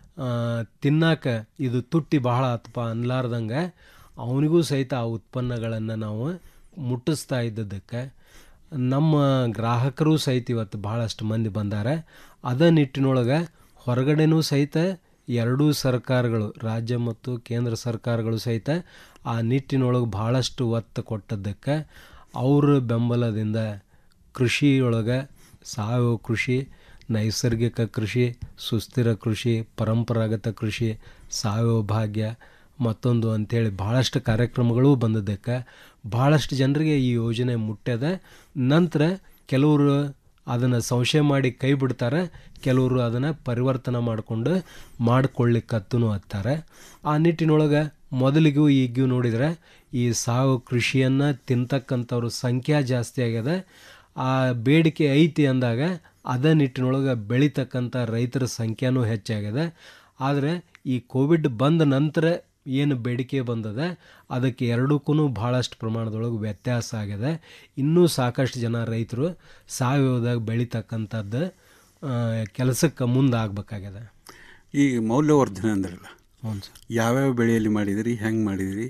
ತಿನ್ನಾಕ ಇದು ತುಟ್ಟಿ ಬಹಳ ಆತಪ್ಪ ಅನ್ಲಾರ್ದಂಗೆ ಅವನಿಗೂ ಸಹಿತ ಆ ಉತ್ಪನ್ನಗಳನ್ನು ನಾವು ಮುಟ್ಟಿಸ್ತಾ ಇದ್ದದ್ದಕ್ಕೆ ನಮ್ಮ ಗ್ರಾಹಕರು ಸಹಿತ ಇವತ್ತು ಭಾಳಷ್ಟು ಮಂದಿ ಬಂದಾರೆ ಅದ ನಿಟ್ಟಿನೊಳಗೆ ಹೊರಗಡೆನೂ ಸಹಿತ ಎರಡೂ ಸರ್ಕಾರಗಳು ರಾಜ್ಯ ಮತ್ತು ಕೇಂದ್ರ ಸರ್ಕಾರಗಳು ಸಹಿತ ಆ ನಿಟ್ಟಿನೊಳಗೆ ಭಾಳಷ್ಟು ಒತ್ತು ಕೊಟ್ಟದ್ದಕ್ಕೆ ಅವ್ರ ಬೆಂಬಲದಿಂದ ಕೃಷಿಯೊಳಗೆ ಸಾವಯವ ಕೃಷಿ ನೈಸರ್ಗಿಕ ಕೃಷಿ ಸುಸ್ಥಿರ ಕೃಷಿ ಪರಂಪರಾಗತ ಕೃಷಿ ಸಾವಯವ ಭಾಗ್ಯ ಮತ್ತೊಂದು ಅಂಥೇಳಿ ಭಾಳಷ್ಟು ಕಾರ್ಯಕ್ರಮಗಳು ಬಂದದ್ದಕ್ಕೆ ಭಾಳಷ್ಟು ಜನರಿಗೆ ಈ ಯೋಜನೆ ಮುಟ್ಟ್ಯದ ನಂತರ ಕೆಲವರು ಅದನ್ನು ಸಂಶಯ ಮಾಡಿ ಕೈ ಬಿಡ್ತಾರೆ ಕೆಲವರು ಅದನ್ನು ಪರಿವರ್ತನೆ ಮಾಡಿಕೊಂಡು ಮಾಡ್ಕೊಳ್ಳಿಕ್ಕತ್ತೂ ಹತ್ತಾರೆ ಆ ನಿಟ್ಟಿನೊಳಗೆ ಮೊದಲಿಗೂ ಈಗೂ ನೋಡಿದರೆ ಈ ಸಾವು ಕೃಷಿಯನ್ನು ತಿಂತಕ್ಕಂಥವ್ರ ಸಂಖ್ಯೆ ಜಾಸ್ತಿ ಆಗ್ಯದ ಆ ಬೇಡಿಕೆ ಐತಿ ಅಂದಾಗ ಅದ ನಿಟ್ಟಿನೊಳಗೆ ಬೆಳೀತಕ್ಕಂಥ ರೈತರ ಸಂಖ್ಯೆನೂ ಹೆಚ್ಚಾಗ್ಯದ ಆದರೆ ಈ ಕೋವಿಡ್ ಬಂದ ನಂತರ ಏನು ಬೇಡಿಕೆ ಬಂದದ ಅದಕ್ಕೆ ಎರಡಕ್ಕೂ ಭಾಳಷ್ಟು ಪ್ರಮಾಣದೊಳಗೆ ವ್ಯತ್ಯಾಸ ಆಗಿದೆ ಇನ್ನೂ ಸಾಕಷ್ಟು ಜನ ರೈತರು ಸಾವಯವದಾಗ ಬೆಳೀತಕ್ಕಂಥದ್ದು ಕೆಲಸಕ್ಕೆ ಮುಂದೆ ಆಗ್ಬೇಕಾಗ್ಯದ ಈ ಮೌಲ್ಯವರ್ಧನೆ ಅಂದ್ರಲ್ಲ ಹ್ಞೂ ಸರ್ ಯಾವ್ಯಾವ ಬೆಳೆಯಲ್ಲಿ ಮಾಡಿದಿರಿ ಹೆಂಗೆ ಮಾಡಿದಿರಿ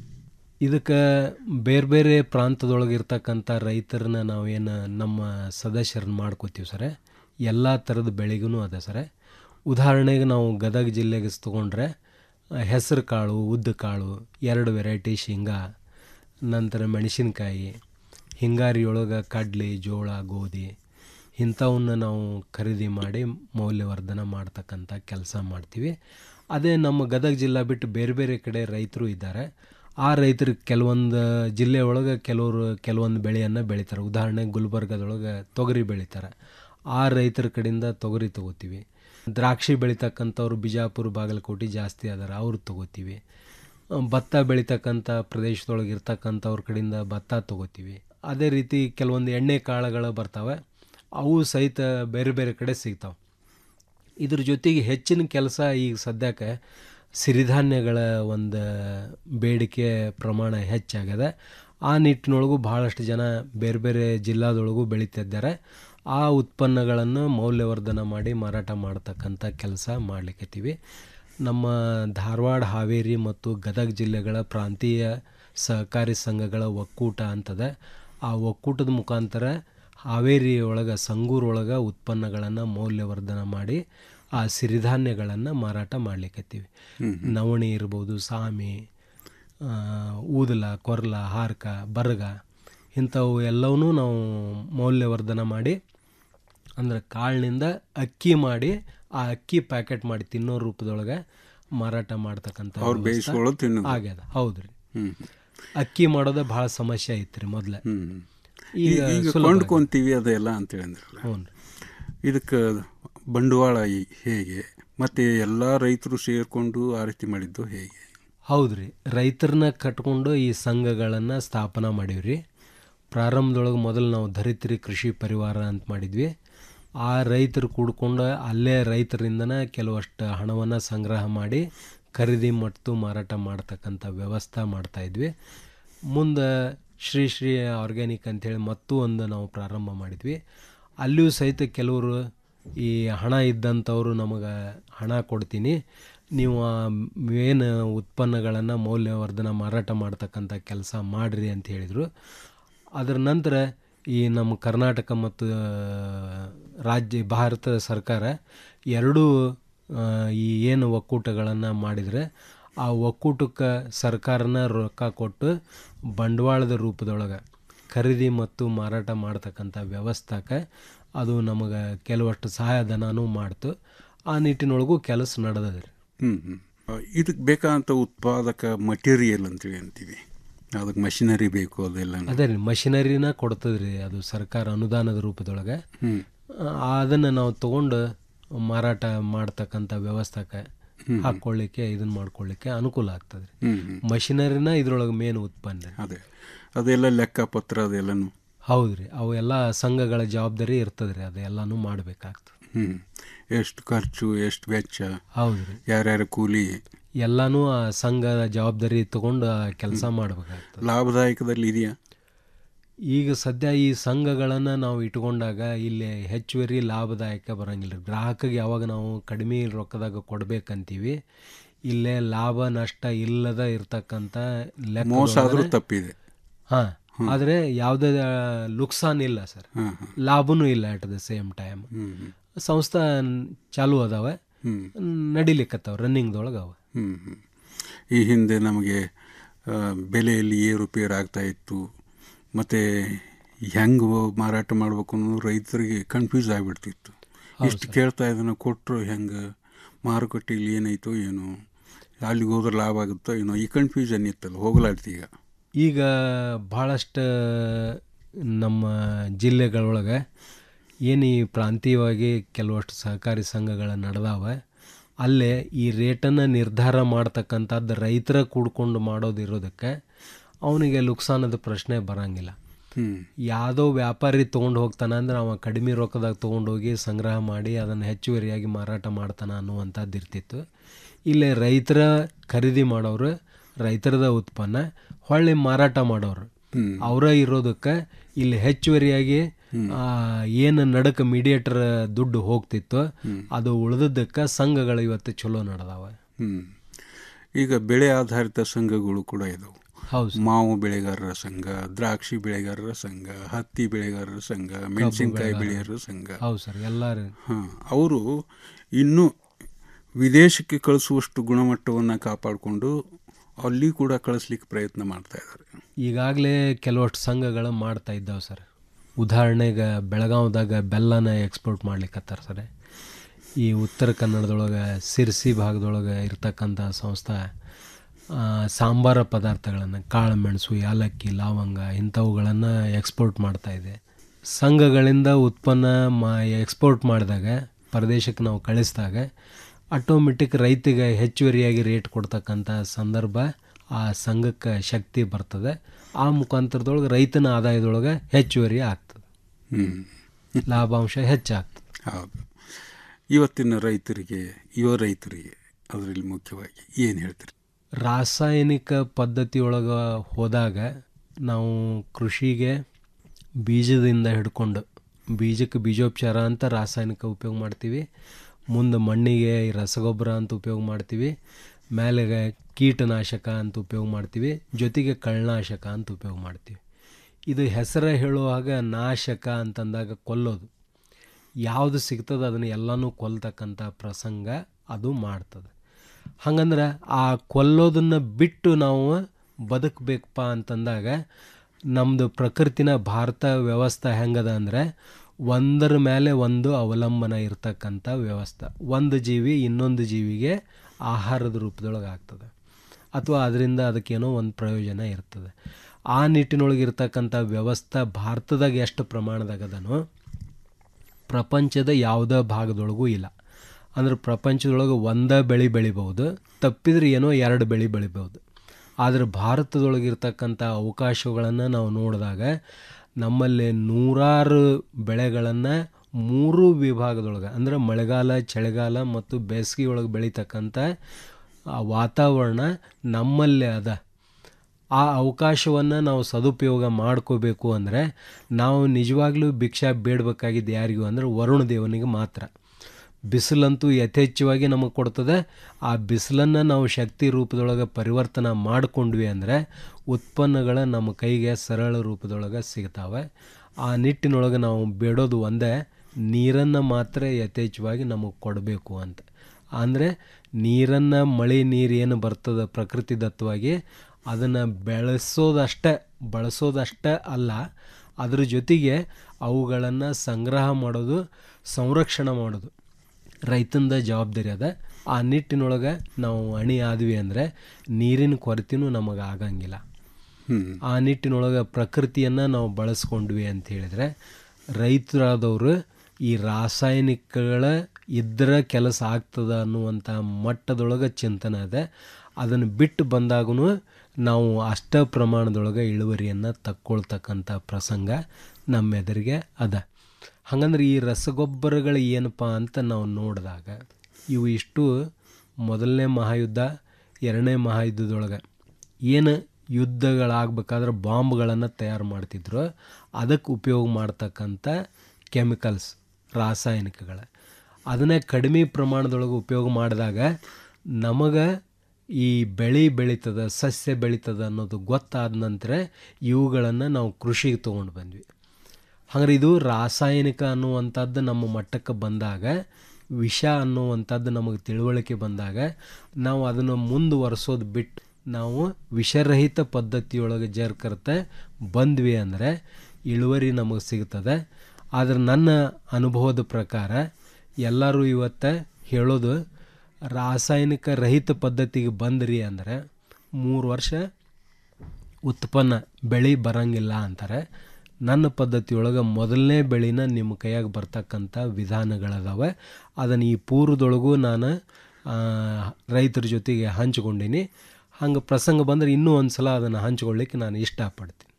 ಇದಕ್ಕೆ ಬೇರೆ ಬೇರೆ ಪ್ರಾಂತದೊಳಗೆ ಇರ್ತಕ್ಕಂಥ ರೈತರನ್ನ ನಾವೇನು ನಮ್ಮ ಸದಸ್ಯರನ್ನ ಮಾಡ್ಕೋತೀವಿ ಸರ ಎಲ್ಲ ಥರದ ಬೆಳೆಗೂ ಅದ ಸರ ಉದಾಹರಣೆಗೆ ನಾವು ಗದಗ ಜಿಲ್ಲೆಗೆ ತೊಗೊಂಡ್ರೆ ಹೆಸರು ಕಾಳು ಉದ್ದು ಕಾಳು ಎರಡು ವೆರೈಟಿ ಶೇಂಗಾ ನಂತರ ಮೆಣಸಿನ್ಕಾಯಿ ಹಿಂಗಾರಿಯೊಳಗೆ ಕಡಲೆ ಜೋಳ ಗೋಧಿ ಇಂಥವನ್ನ ನಾವು ಖರೀದಿ ಮಾಡಿ ಮೌಲ್ಯವರ್ಧನೆ ಮಾಡ್ತಕ್ಕಂಥ ಕೆಲಸ ಮಾಡ್ತೀವಿ ಅದೇ ನಮ್ಮ ಗದಗ ಜಿಲ್ಲಾ ಬಿಟ್ಟು ಬೇರೆ ಬೇರೆ ಕಡೆ ರೈತರು ಇದ್ದಾರೆ ಆ ರೈತರಿಗೆ ಕೆಲವೊಂದು ಜಿಲ್ಲೆ ಒಳಗೆ ಕೆಲವರು ಕೆಲವೊಂದು ಬೆಳೆಯನ್ನು ಬೆಳೀತಾರೆ ಉದಾಹರಣೆಗೆ ಗುಲ್ಬರ್ಗದೊಳಗೆ ತೊಗರಿ ಬೆಳೀತಾರೆ ಆ ರೈತರ ಕಡೆಯಿಂದ ತೊಗರಿ ತೊಗೋತೀವಿ ದ್ರಾಕ್ಷಿ ಬೆಳೀತಕ್ಕಂಥವ್ರು ಬಿಜಾಪುರ ಬಾಗಲಕೋಟೆ ಜಾಸ್ತಿ ಅದಾರ ಅವ್ರು ತೊಗೋತೀವಿ ಭತ್ತ ಬೆಳೀತಕ್ಕಂಥ ಪ್ರದೇಶದೊಳಗೆ ಇರ್ತಕ್ಕಂಥವ್ರ ಕಡೆಯಿಂದ ಭತ್ತ ತೊಗೋತೀವಿ ಅದೇ ರೀತಿ ಕೆಲವೊಂದು ಎಣ್ಣೆ ಕಾಳುಗಳು ಬರ್ತಾವೆ ಅವು ಸಹಿತ ಬೇರೆ ಬೇರೆ ಕಡೆ ಸಿಗ್ತಾವೆ ಇದ್ರ ಜೊತೆಗೆ ಹೆಚ್ಚಿನ ಕೆಲಸ ಈಗ ಸದ್ಯಕ್ಕೆ ಸಿರಿಧಾನ್ಯಗಳ ಒಂದು ಬೇಡಿಕೆ ಪ್ರಮಾಣ ಹೆಚ್ಚಾಗಿದೆ ಆ ನಿಟ್ಟಿನೊಳಗೂ ಭಾಳಷ್ಟು ಜನ ಬೇರೆ ಬೇರೆ ಜಿಲ್ಲಾದೊಳಗೂ ಬೆಳೀತಿದ್ದಾರೆ ಆ ಉತ್ಪನ್ನಗಳನ್ನು ಮೌಲ್ಯವರ್ಧನೆ ಮಾಡಿ ಮಾರಾಟ ಮಾಡ್ತಕ್ಕಂಥ ಕೆಲಸ ಮಾಡ್ಲಿಕ್ಕತ್ತೀವಿ ನಮ್ಮ ಧಾರವಾಡ ಹಾವೇರಿ ಮತ್ತು ಗದಗ ಜಿಲ್ಲೆಗಳ ಪ್ರಾಂತೀಯ ಸಹಕಾರಿ ಸಂಘಗಳ ಒಕ್ಕೂಟ ಅಂತದೆ ಆ ಒಕ್ಕೂಟದ ಮುಖಾಂತರ ಹಾವೇರಿ ಒಳಗೆ ಸಂಗೂರು ಒಳಗೆ ಉತ್ಪನ್ನಗಳನ್ನು ಮೌಲ್ಯವರ್ಧನೆ ಮಾಡಿ ಆ ಸಿರಿಧಾನ್ಯಗಳನ್ನು ಮಾರಾಟ ಮಾಡ್ಲಿಕ್ಕತ್ತೀವಿ ನವಣೆ ಇರ್ಬೋದು ಸಾಮಿ ಆ, ಊದಲ ಕೊರ್ಲ ಹಾರ್ಕ ಬರ್ಗ ಇಂಥವು ಎಲ್ಲವನ್ನೂ ನಾವು ಮೌಲ್ಯವರ್ಧನೆ ಮಾಡಿ ಅಂದ್ರೆ ಕಾಳಿನಿಂದ ಅಕ್ಕಿ ಮಾಡಿ ಆ ಅಕ್ಕಿ ಪ್ಯಾಕೆಟ್ ಮಾಡಿ ತಿನ್ನೋ ರೂಪದೊಳಗೆ ಮಾರಾಟ ಮಾಡ್ತಕ್ಕಂಥ ಅವ್ರು ವ್ಯವಸ್ಥೆ ಬೇಯಿಸ್ಕೊಳ್ಳೋದು ತಿನ್ನೋದು. ಆಗ್ಯದ ಹೌದ್ರಿ ಹ್ಮ್. ಅಕ್ಕಿ ಮಾಡೋದೇ ಭಾಳ ಸಮಸ್ಯೆ ಐತ್ರಿ ಮೊದಲೇ ಈಗ ಈಗ ಈಗ ಸುಲಭ ಕೊಂಡ್ಕೊಂತೀವಿ ಅದೆಲ್ಲ ಅಂತೇಳಿ ಅಂದ್ರಲ್ಲ ಹ್ಞೂ ಇದಕ್ಕೆ ಬಂಡವಾಳ ಈ- ಹೇಗೆ ಮತ್ತೆ ಎಲ್ಲ ರೈತರು ಸೇರಿಕೊಂಡು ಆ ರೀತಿ ಮಾಡಿದ್ದು ಹೇಗೆ ಹೌದ್ರಿ ರೈತರನ್ನ ಕಟ್ಕೊಂಡು ಈ ಸಂಘಗಳನ್ನು ಸ್ಥಾಪನಾ ಮಾಡೀವ್ರಿ ಪ್ರಾರಂಭದೊಳಗೆ ಮೊದಲು ನಾವು ಧರಿತ್ರಿ ಕೃಷಿ ಪರಿವಾರ ಅಂತ ಮಾಡಿದ್ವಿ ಆ ರೈತರು ಕೂಡ್ಕೊಂಡು ಅಲ್ಲೇ ರೈತರಿಂದನೇ ಕೆಲವಷ್ಟು ಹಣವನ್ನು ಸಂಗ್ರಹ ಮಾಡಿ ಖರೀದಿ ಮತ್ತು ಮಾರಾಟ ಮಾಡ್ತಕ್ಕಂಥ ವ್ಯವಸ್ಥೆ ಮಾಡ್ತಾಯಿದ್ವಿ ಮುಂದೆ ಶ್ರೀ ಶ್ರೀ ಆರ್ಗ್ಯಾನಿಕ್ ಅಂಥೇಳಿ ಮತ್ತೂ ಒಂದು ನಾವು ಪ್ರಾರಂಭ ಮಾಡಿದ್ವಿ ಅಲ್ಲಿಯೂ ಸಹಿತ ಕೆಲವರು ಈ ಹಣ ಇದ್ದಂಥವ್ರು ನಮಗೆ ಹಣ ಕೊಡ್ತೀನಿ ನೀವು ಆ ಏನು ಉತ್ಪನ್ನಗಳನ್ನು ಮೌಲ್ಯವರ್ಧನೆ ಮಾರಾಟ ಮಾಡ್ತಕ್ಕಂಥ ಕೆಲಸ ಮಾಡಿರಿ ಅಂತ ಹೇಳಿದರು ಅದರ ನಂತರ ಈ ನಮ್ಮ ಕರ್ನಾಟಕ ಮತ್ತು ರಾಜ್ಯ ಭಾರತ ಸರ್ಕಾರ ಎರಡೂ ಆ, ಈ ಏನು ಒಕ್ಕೂಟಗಳನ್ನು ಮಾಡಿದರೆ ಆ ಒಕ್ಕೂಟಕ್ಕೆ ಸರ್ಕಾರನ ರೊಕ್ಕ ಕೊಟ್ಟು ಬಂಡವಾಳದ ರೂಪದೊಳಗೆ ಖರೀದಿ ಮತ್ತು ಮಾರಾಟ ಮಾಡ್ತಕ್ಕಂಥ ವ್ಯವಸ್ಥೆಗೆ ಅದು ನಮಗೆ ಕೆಲವಷ್ಟು ಸಹಾಯಧನನೂ ಮಾಡ್ತು ಆ ನಿಟ್ಟಿನೊಳಗೂ ಕೆಲಸ ನಡೆದದ್ರಿ ಹ್ಮ್ ಹ್ಮ್ ಇದಕ್ಕೆ ಬೇಕಾದಂಥ ಉತ್ಪಾದಕ ಮಟೀರಿಯಲ್ ಅಂತೇಳಿ ಅಂತೀವಿ ಅದಕ್ಕೆ ಮಷಿನರಿ ಬೇಕು ಅದೆಲ್ಲ ಅದೇ ರೀ ಮಷಿನರಿನ ಕೊಡ್ತದ್ರಿ ಅದು ಸರ್ಕಾರ ಅನುದಾನದ ರೂಪದೊಳಗೆ ಹ್ಮ್. ಆ, ಅದನ್ನು ನಾವು ತಗೊಂಡು ಮಾರಾಟ ಮಾಡ್ತಕ್ಕಂಥ ವ್ಯವಸ್ಥೆಗೆ ಹ್ಮ್. ಹಾಕ್ಕೊಳ್ಳಿಕ್ಕೆ ಇದನ್ನ ಮಾಡ್ಕೊಳ್ಳಿಕ್ಕೆ ಅನುಕೂಲ ಆಗ್ತದೆ ಹ್ಮ್, ಹ್ಮ್. ಮಷಿನರಿನ ಇದ್ರೊಳಗೆ ಮೇನ್ ಉತ್ಪನ್ನ ಅದೇ ಅದೆಲ್ಲ ಲೆಕ್ಕಪತ್ರ ಅದೆಲ್ಲನು ಹೌದ್ರಿ ಅವು ಎಲ್ಲ ಸಂಘಗಳ ಜವಾಬ್ದಾರಿ ಇರ್ತದ್ರಿ ಅದೆಲ್ಲಾನು ಮಾಡಬೇಕಾಗ್ತದೆ ಹ್ಮ್ ಎಷ್ಟು ಖರ್ಚು ಎಷ್ಟು ವೆಚ್ಚ ಹೌದ್ರಿ ಯಾರ್ಯಾರ ಕೂಲಿ ಎಲ್ಲಾನು ಆ ಸಂಘದ ಜವಾಬ್ದಾರಿ ತಗೊಂಡು ಆ ಕೆಲಸ ಮಾಡ್ಬೇಕಾಗ್ತದೆ ಲಾಭದಾಯಕದಲ್ಲಿ ಇದೆಯಾ ಈಗ ಸದ್ಯ ಈ ಸಂಘಗಳನ್ನು ನಾವು ಇಟ್ಕೊಂಡಾಗ ಇಲ್ಲಿ ಹೆಚ್ಚುವರಿ ಲಾಭದಾಯಕ ಬರಂಗಿಲ್ಲ ಗ್ರಾಹಕಗೆ ಯಾವಾಗ ನಾವು ಕಡಿಮೆ ರೊಕ್ಕದಾಗ ಕೊಡ್ಬೇಕಂತೀವಿ ಇಲ್ಲೇ ಲಾಭ ನಷ್ಟ ಇಲ್ಲದ ಇರ್ತಕ್ಕಂಥ ಲೆಕ್ಕ ಮೋಸ ಆದ್ರೂ ತಪ್ಪಿದೆ ಹಾಂ ಆದರೆ ಯಾವುದೇ ಲುಕ್ಸಾನ್ ಇಲ್ಲ ಸರ್ ಹಾಂ ಲಾಭನೂ ಇಲ್ಲ ಅಟ್ ದ ಸೇಮ್ ಟೈಮ್ ಸಂಸ್ಥಾ ಚಾಲು ಅದಾವೆ ಹ್ಮ್. ನಡಿಲಿಕ್ಕತ್ತಾವ ರನ್ನಿಂಗ್ದೊಳಗೆ ಅವ ಹ್ಮ್ ಹ್ಮ್. ಈ ಹಿಂದೆ ನಮಗೆ ಆ, ಬೆಲೆಯಲ್ಲಿ ಏರುಪೇರು ಆಗ್ತಾ ಇತ್ತು ಮತ್ತು ಹೆಂಗೆ ಮಾರಾಟ ಮಾಡ್ಬೇಕು ಅನ್ನೋದು ರೈತರಿಗೆ ಕನ್ಫ್ಯೂಸ್ ಆಗಿಬಿಡ್ತಿತ್ತು ಇಷ್ಟು ಕೇಳ್ತಾ ಇದನ್ನು ಕೊಟ್ಟರು ಹೆಂಗೆ ಮಾರುಕಟ್ಟೆಯಲ್ಲಿ ಏನಾಯ್ತೋ ಏನೋ ಅಲ್ಲಿಗೆ ಹೋದ್ರೆ ಲಾಭ ಆಗುತ್ತೋ ಏನೋ ಈ ಕನ್ಫ್ಯೂಷನ್ ಇತ್ತಲ್ಲ ಹೋಗ್ಲಾಡ್ತು ಈಗ ಈಗ ಭಾಳಷ್ಟು ನಮ್ಮ ಜಿಲ್ಲೆಗಳೊಳಗೆ ಏನು ಈ ಪ್ರಾಂತೀಯವಾಗಿ ಕೆಲವಷ್ಟು ಸಹಕಾರಿ ಸಂಘಗಳ ನಡೆದಾವೆ ಅಲ್ಲೇ ಈ ರೇಟನ್ನು ನಿರ್ಧಾರ ಮಾಡ್ತಕ್ಕಂಥದ್ದು ರೈತರ ಕೂಡ್ಕೊಂಡು ಮಾಡೋದಿರೋದಕ್ಕೆ ಅವನಿಗೆ ಲುಕ್ಸಾನದ ಪ್ರಶ್ನೆ ಬರಂಗಿಲ್ಲ ಹ್ಮ್. ಯಾವುದೋ ವ್ಯಾಪಾರಿ ತೊಗೊಂಡು ಹೋಗ್ತಾನೆ ಅಂದ್ರೆ ಅವ ಕಡಿಮೆ ರೊಕ್ಕದಾಗ ತೊಗೊಂಡೋಗಿ ಸಂಗ್ರಹ ಮಾಡಿ ಅದನ್ನು ಹೆಚ್ಚುವರಿಯಾಗಿ ಮಾರಾಟ ಮಾಡ್ತಾನೆ ಅನ್ನುವಂಥದ್ದು ಇರ್ತಿತ್ತು ಇಲ್ಲೇ ರೈತರ ಖರೀದಿ ಮಾಡೋರು ರೈತರದ ಉತ್ಪನ್ನ ಹೊಳ್ಳಿ ಮಾರಾಟ ಮಾಡೋರು ಹ್ಮ್. ಅವರ ಇರೋದಕ್ಕೆ ಇಲ್ಲಿ ಹೆಚ್ಚುವರಿಯಾಗಿ ಆ, ಏನು ನಡಕ ಮೀಡಿಯೇಟರ್ ದುಡ್ಡು ಹೋಗ್ತಿತ್ತು ಅದು ಉಳಿದದ್ದಕ್ಕೆ ಸಂಘಗಳು ಇವತ್ತು ಚಲೋ ನಡೆದಾವೆ ಹ್ಮ್. ಈಗ ಬೆಳೆ ಆಧಾರಿತ ಸಂಘಗಳು ಕೂಡ ಇದಾವೆ ಹೌದು ಮಾವು ಬೆಳೆಗಾರರ ಸಂಘ ದ್ರಾಕ್ಷಿ ಬೆಳೆಗಾರರ ಸಂಘ ಹತ್ತಿ ಬೆಳೆಗಾರರ ಸಂಘ ಮೆಣಸಿನಕಾಯಿ ಬೆಳೆಗಾರರ. ಬೆಳೆಯೋರ ಸಂಘ ಹೌದು ಸರ್ ಎಲ್ಲರೂ ಹಾಂ ಅವರು ಇನ್ನೂ ವಿದೇಶಕ್ಕೆ ಕಳಿಸುವಷ್ಟು ಗುಣಮಟ್ಟವನ್ನು ಕಾಪಾಡಿಕೊಂಡು ಅಲ್ಲಿ ಕೂಡ ಕಳಿಸ್ಲಿಕ್ಕೆ ಪ್ರಯತ್ನ ಮಾಡ್ತಾ ಇದ್ದಾರೆ ಈಗಾಗಲೇ ಕೆಲವಷ್ಟು ಸಂಘಗಳು ಮಾಡ್ತಾ ಇದ್ದಾವೆ ಸರ್ ಉದಾಹರಣೆಗೆ ಬೆಳಗಾವ್ದಾಗ ಬೆಲ್ಲನ ಎಕ್ಸ್ಪೋರ್ಟ್ ಮಾಡ್ಲಿಕ್ಕತ್ತಾರ ಸರ್ ಈ ಉತ್ತರ ಕನ್ನಡದೊಳಗೆ ಸಿರ್ಸಿ ಭಾಗದೊಳಗೆ ಇರ್ತಕ್ಕಂಥ ಸಂಸ್ಥೆ ಆ, ಸಾಂಬಾರ ಪದಾರ್ಥಗಳನ್ನು ಕಾಳು ಮೆಣಸು ಯಾಲಕ್ಕಿ ಲವಂಗ ಇಂಥವುಗಳನ್ನು ಎಕ್ಸ್ಪೋರ್ಟ್ ಮಾಡ್ತಾ ಇದೆ ಸಂಘಗಳಿಂದ ಉತ್ಪನ್ನ ಮಾ ಎಕ್ಸ್ಪೋರ್ಟ್ ಮಾಡಿದಾಗ ಪ್ರದೇಶಕ್ಕೆ ನಾವು ಕಳಿಸಿದಾಗ ಆಟೋಮೆಟಿಕ್ ರೈತಿಗೆ ಹೆಚ್ಚುವರಿಯಾಗಿ ರೇಟ್ ಕೊಡ್ತಕ್ಕಂಥ ಸಂದರ್ಭ ಆ ಸಂಘಕ್ಕೆ ಶಕ್ತಿ ಬರ್ತದೆ ಆ ಮುಖಾಂತರದೊಳಗೆ ರೈತನ ಆದಾಯದೊಳಗೆ ಹೆಚ್ಚುವರಿ ಆಗ್ತದೆ ಹ್ಮ್. ಲಾಭಾಂಶ ಹೆಚ್ಚಾಗ್ತದೆ ಹೌದು ಇವತ್ತಿನ ರೈತರಿಗೆ ಯುವ ರೈತರಿಗೆ ಅದರಲ್ಲಿ ಮುಖ್ಯವಾಗಿ ಏನು ಹೇಳ್ತೀರಿ ರಾಸಾಯನಿಕ ಪದ್ಧತಿಯೊಳಗೆ ಹೋದಾಗ ನಾವು ಕೃಷಿಗೆ ಬೀಜದಿಂದ ಹಿಡ್ಕೊಂಡು ಬೀಜಕ್ಕೆ ಬೀಜೋಪಚಾರ ಅಂತ ರಾಸಾಯನಿಕ ಉಪಯೋಗ ಮಾಡ್ತೀವಿ ಮುಂದೆ ಮಣ್ಣಿಗೆ ಈ ರಸಗೊಬ್ಬರ ಅಂತ ಉಪಯೋಗ ಮಾಡ್ತೀವಿ ಮೇಲೆ ಕೀಟನಾಶಕ ಅಂತ ಉಪಯೋಗ ಮಾಡ್ತೀವಿ ಜೊತೆಗೆ ಕಳ್ಳನಾಶಕ ಅಂತ ಉಪಯೋಗ ಮಾಡ್ತೀವಿ ಇದು ಹೆಸರು ಹೇಳುವಾಗ ನಾಶಕ ಅಂತಂದಾಗ ಕೊಲ್ಲೋದು ಯಾವುದು ಸಿಗ್ತದೆ ಅದನ್ನು ಎಲ್ಲನೂ ಕೊಲ್ತಕ್ಕಂಥ ಪ್ರಸಂಗ ಅದು ಮಾಡ್ತದೆ ಹಂಗಂದ್ರೆ ಆ ಕೊಲ್ಲೋದನ್ನು ಬಿಟ್ಟು ನಾವು ಬದುಕಬೇಕಪ್ಪ ಅಂತಂದಾಗ ನಮ್ಮದು ಪ್ರಕೃತಿನ ಭಾರತ ವ್ಯವಸ್ಥೆ ಹೆಂಗದ ಅಂದರೆ ಒಂದರ ಮೇಲೆ ಒಂದು ಅವಲಂಬನ ಇರ್ತಕ್ಕಂಥ ವ್ಯವಸ್ಥೆ ಒಂದು ಜೀವಿ ಇನ್ನೊಂದು ಜೀವಿಗೆ ಆಹಾರದ ರೂಪದೊಳಗೆ ಆಗ್ತದೆ ಅಥವಾ ಅದರಿಂದ ಅದಕ್ಕೇನೋ ಒಂದು ಪ್ರಯೋಜನ ಇರ್ತದೆ ಆ ನಿಟ್ಟಿನೊಳಗೆ ಇರ್ತಕ್ಕಂಥ ವ್ಯವಸ್ಥೆ ಭಾರತದಾಗ ಎಷ್ಟು ಪ್ರಮಾಣದಾಗ ಅದನೋ ಪ್ರಪಂಚದ ಯಾವುದೇ ಭಾಗದೊಳಗೂ ಇಲ್ಲ ಅಂದ್ರೆ ಪ್ರಪಂಚದೊಳಗೆ ಒಂದೇ ಬೆಳೆ ಬೆಳಿಬೋದು ತಪ್ಪಿದ್ರೆ ಏನೋ ಎರಡು ಬೆಳೆ ಬೆಳಿಬೋದು ಆದರೆ ಭಾರತದೊಳಗಿರ್ತಕ್ಕಂಥ ಅವಕಾಶಗಳನ್ನು ನಾವು ನೋಡಿದಾಗ ನಮ್ಮಲ್ಲಿ ನೂರಾರು ಬೆಳೆಗಳನ್ನು ಮೂರು ವಿಭಾಗದೊಳಗೆ ಅಂದರೆ ಮಳೆಗಾಲ ಚಳಿಗಾಲ ಮತ್ತು ಬೇಸಿಗೆ ಒಳಗೆ ಬೆಳೀತಕ್ಕಂಥ ಆ ವಾತಾವರಣ ನಮ್ಮಲ್ಲೇ ಅದ ಆ ಅವಕಾಶವನ್ನು ನಾವು ಸದುಪಯೋಗ ಮಾಡ್ಕೋಬೇಕು ಅಂದರೆ ನಾವು ನಿಜವಾಗ್ಲೂ ಭಿಕ್ಷಾ ಬೇಡಬೇಕಾಗಿದ್ದು ಯಾರಿಗೂ ಅಂದರೆ ವರುಣ ದೇವನಿಗೆ ಮಾತ್ರ ಬಿಸಿಲಂತೂ ಯಥೇಚ್ಛವಾಗಿ ನಮಗೆ ಕೊಡ್ತದೆ ಆ ಬಿಸಿಲನ್ನು ನಾವು ಶಕ್ತಿ ರೂಪದೊಳಗೆ ಪರಿವರ್ತನೆ ಮಾಡಿಕೊಂಡ್ವಿ ಅಂದರೆ ಉತ್ಪನ್ನಗಳ ನಮ್ಮ ಕೈಗೆ ಸರಳ ರೂಪದೊಳಗೆ ಸಿಗ್ತಾವೆ ಆ ನಿಟ್ಟಿನೊಳಗೆ ನಾವು ಬೇಡೋದು ಒಂದೇ ನೀರನ್ನು ಮಾತ್ರ ಯಥೇಚ್ಛವಾಗಿ ನಮಗೆ ಕೊಡಬೇಕು ಅಂತ ಅಂದರೆ ನೀರನ್ನು ಮಳೆ ನೀರು ಏನು ಬರ್ತದೆ ಪ್ರಕೃತಿ ದತ್ತವಾಗಿ ಅದನ್ನು ಬೆಳೆಸೋದಷ್ಟೇ ಬಳಸೋದಷ್ಟೇ ಅಲ್ಲ ಅದ್ರ ಜೊತೆಗೆ ಅವುಗಳನ್ನು ಸಂಗ್ರಹ ಮಾಡೋದು ಸಂರಕ್ಷಣೆ ಮಾಡೋದು ರೈತಂದ ಜವಾಬ್ದಾರಿ ಅದ ಆ ನಿಟ್ಟಿನೊಳಗೆ ನಾವು ಅಣಿ ಆದ್ವಿ ಅಂದರೆ ನೀರಿನ ಕೊರತೆನೂ ನಮಗೆ ಆಗಂಗಿಲ್ಲ ಆ ನಿಟ್ಟಿನೊಳಗೆ ಪ್ರಕೃತಿಯನ್ನು ನಾವು ಬಳಸ್ಕೊಂಡ್ವಿ ಅಂತ ಹೇಳಿದರೆ ರೈತರಾದವರು ಈ ರಾಸಾಯನಿಕಗಳ ಇದ್ದರೆ ಕೆಲಸ ಆಗ್ತದ ಅನ್ನುವಂಥ ಮಟ್ಟದೊಳಗೆ ಚಿಂತನೆ ಇದೆ ಅದನ್ನು ಬಿಟ್ಟು ಬಂದಾಗೂ ನಾವು ಅಷ್ಟ ಪ್ರಮಾಣದೊಳಗೆ ಇಳುವರಿಯನ್ನು ತಕ್ಕೊಳ್ತಕ್ಕಂಥ ಪ್ರಸಂಗ ನಮ್ಮ ಎದುರಿಗೆ ಅದ ಹಾಗಂದ್ರೆ ಈ ರಸಗೊಬ್ಬರಗಳು ಏನಪ್ಪ ಅಂತ ನಾವು ನೋಡಿದಾಗ ಇವು ಇಷ್ಟು ಮೊದಲನೇ ಮಹಾಯುದ್ಧ ಎರಡನೇ ಮಹಾಯುದ್ಧದೊಳಗೆ ಏನು ಯುದ್ಧಗಳಾಗಬೇಕಾದ್ರೆ ಬಾಂಬ್ಗಳನ್ನು ತಯಾರು ಮಾಡ್ತಿದ್ರು ಅದಕ್ಕೆ ಉಪಯೋಗ ಮಾಡ್ತಕ್ಕಂಥ ಕೆಮಿಕಲ್ಸ್ ರಾಸಾಯನಿಕಗಳ ಅದನ್ನೇ ಕಡಿಮೆ ಪ್ರಮಾಣದೊಳಗೆ ಉಪಯೋಗ ಮಾಡಿದಾಗ ನಮಗೆ ಈ ಬೆಳೆ ಬೆಳೀತದ ಸಸ್ಯ ಬೆಳೀತದ ಅನ್ನೋದು ಗೊತ್ತಾದ ನಂತರ ಇವುಗಳನ್ನು ನಾವು ಕೃಷಿಗೆ ತೊಗೊಂಡು ಬಂದ್ವಿ ಹಾಗಾದ್ರೆ ಇದು ರಾಸಾಯನಿಕ ಅನ್ನುವಂಥದ್ದು ನಮ್ಮ ಮಟ್ಟಕ್ಕೆ ಬಂದಾಗ ವಿಷ ಅನ್ನುವಂಥದ್ದು ನಮಗೆ ತಿಳುವಳಿಕೆ ಬಂದಾಗ ನಾವು ಅದನ್ನು ಮುಂದುವರೆಸೋದು ಬಿಟ್ಟು ನಾವು ವಿಷರಹಿತ ಪದ್ಧತಿಯೊಳಗೆ ಜರ್ಕರ್ತೆ ಬಂದ್ವಿ ಅಂದರೆ ಇಳುವರಿ ನಮಗೆ ಸಿಗ್ತದೆ ಆದರೆ ನನ್ನ ಅನುಭವದ ಪ್ರಕಾರ ಎಲ್ಲರೂ ಇವತ್ತು ಹೇಳೋದು ರಾಸಾಯನಿಕ ರಹಿತ ಪದ್ಧತಿಗೆ ಬಂದ್ರಿ ಅಂದರೆ ಮೂರು ವರ್ಷ ಉತ್ಪನ್ನ ಬೆಳೆ ಬರಂಗಿಲ್ಲ ಅಂತಾರೆ ನನ್ನ ಪದ್ಧತಿಯೊಳಗೆ ಮೊದಲನೇ ಬೆಳೆನ ನಿಮ್ಮ ಕೈಯಾಗ ಬರ್ತಕ್ಕಂಥ ವಿಧಾನಗಳದಾವೆ ಅದನ್ನು ಈ ಪೂರ್ವದೊಳಗೂ ನಾನು ರೈತರ ಜೊತೆಗೆ ಹಂಚ್ಕೊಂಡೀನಿ ಹಂಗೆ ಪ್ರಸಂಗ ಬಂದರೆ ಇನ್ನೂ ಒಂದು ಸಲ ಅದನ್ನು ಹಂಚ್ಕೊಳ್ಳಿಕ್ಕೆ ನಾನು ಇಷ್ಟಪಡ್ತೀನಿ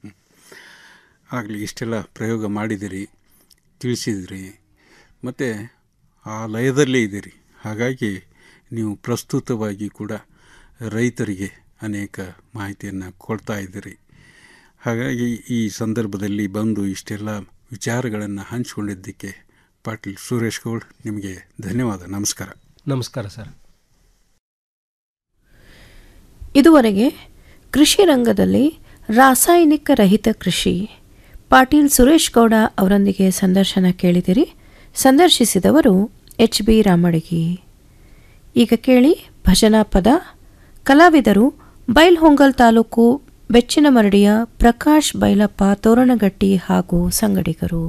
ಆಗಲಿ ಇಷ್ಟೆಲ್ಲ ಪ್ರಯೋಗ ಮಾಡಿದಿರಿ ತಿಳಿಸಿದಿರಿ ಮತ್ತು ಆ ಲಯದಲ್ಲೇ ಇದ್ದೀರಿ ಹಾಗಾಗಿ ನೀವು ಪ್ರಸ್ತುತವಾಗಿ ಕೂಡ ರೈತರಿಗೆ ಅನೇಕ ಮಾಹಿತಿಯನ್ನು ಕೊಡ್ತಾ ಇದ್ದೀರಿ ಹಾಗಾಗಿ ಈ ಸಂದರ್ಭದಲ್ಲಿ ಬಂದು ಇಷ್ಟೆಲ್ಲ ವಿಚಾರಗಳನ್ನು ಹಂಚಿಕೊಂಡಿದ್ದಕ್ಕೆ ಪಾಟೀಲ್ ಸುರೇಶ್ ಗೌಡ್ ನಿಮಗೆ ಧನ್ಯವಾದ ನಮಸ್ಕಾರ ನಮಸ್ಕಾರ ಸರ್ ಇದುವರೆಗೆ ಕೃಷಿ ರಂಗದಲ್ಲಿ ರಾಸಾಯನಿಕ ರಹಿತ ಕೃಷಿ ಪಾಟೀಲ್ ಸುರೇಶ್ ಗೌಡ ಅವರೊಂದಿಗೆ ಸಂದರ್ಶನ ಕೇಳಿದಿರಿ ಸಂದರ್ಶಿಸಿದವರು ಎಚ್ ಬಿ ರಾಮಡಗಿ ಈಗ ಕೇಳಿ ಭಜನಾ ಪದ ಕಲಾವಿದರು ಬೈಲ್ಹೊಂಗಲ್ ತಾಲೂಕು ಬೆಚ್ಚಿನ ಮರಡಿಯ ಪ್ರಕಾಶ್ ಬೈಲಪ್ಪ ತೋರಣಗಟ್ಟಿ ಹಾಗೂ ಸಂಗಡಿಗರು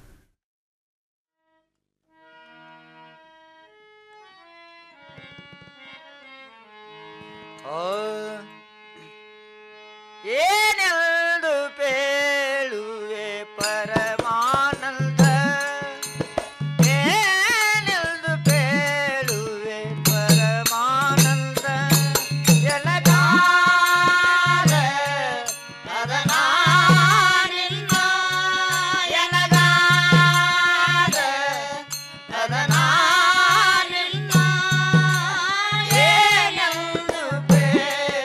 ಏನೆಂದು ಪೇಳುವೆ ಪರಮಾನಂದ ಏನೆಂದು ಪೇಳುವೆ ಪರಮಾನಂದ ಎನಗಾದ ಅದನಾನಿನ್ನ ಎನಗಾದ ಅದನಾನಿನ್ನ ಏನೆಂದು ಪೇಳುವೆ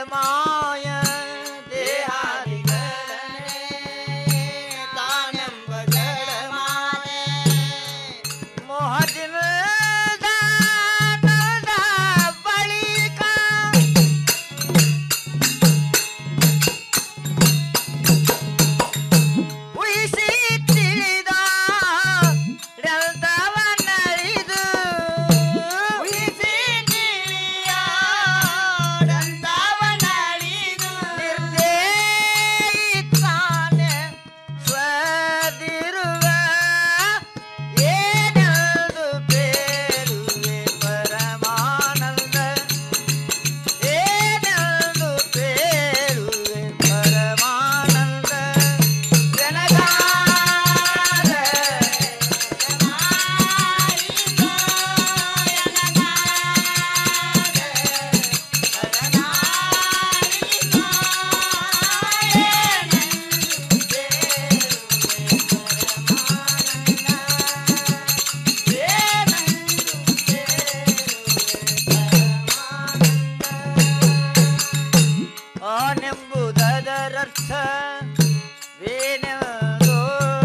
ಮಾಯ ದೇಹಾದಿಗಳನೆ ತಾನೆಂಬ ಜಡಮಾಯೆ ಮೋಹದಿಂದ ನೊಂದ ಬಳಿಕ ಉಯಿಸಿ ತಿಳಿದ ರಂತವನ್ನರಿದು ಉಯಿಸಿ ತಿಳಿಯಾಡಂತವನ್ನರಿದು ನಿರ್ದೇಯಿತಾನೆ ಸ್ವದಿರುವ ಏನೆಂದು ಪೇರುವೆ ಪರಮಾನಂದ ಏನೆಂದು ಪೇರುವೆ ಪರಮಾನಂದ ಆನೆಂಬುದರರ್ಥ ವೇನೆಂದೋ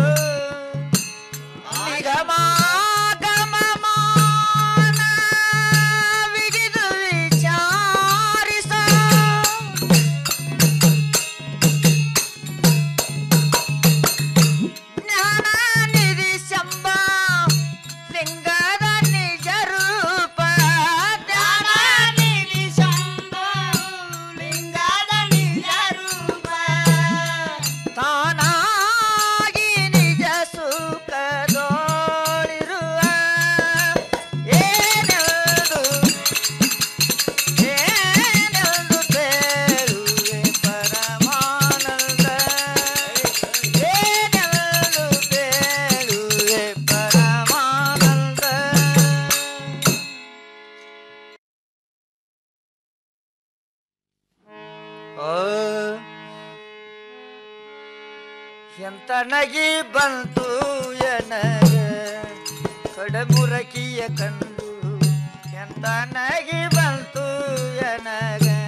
ನಿಗಮಾಗಮಮಾನ ವಿಗಿದು ವಿಚಾರಿಸ ಜ್ಞಾನ ನಿಧಿ ಶಂಭ ಲಿಂಗದ ನಿಜ ರೂಪ ಜ್ಞಾನ ನಿಧಿ ಶಂಭ ಲಿಂಗದ ನಿಜ ರೂಪ ತಾನಾಗಿ ನಿಜ ಸುಖದೋಳಿರುವ ಏನೆಂದು ಏನೆಂದು ತೇರುವೆ ಪರಮಾನಂದ ಏನೆಂದು ತೇರುವೆ ಪರಮಾನಂದ ಓ ಎಂತ ನಗಿ ಬಂತು ಎನಗ ಕಡಮುರಕಿಯ ಕಂಡು ಎಂತ ನಗಿ ಬಂತು ಎನಗ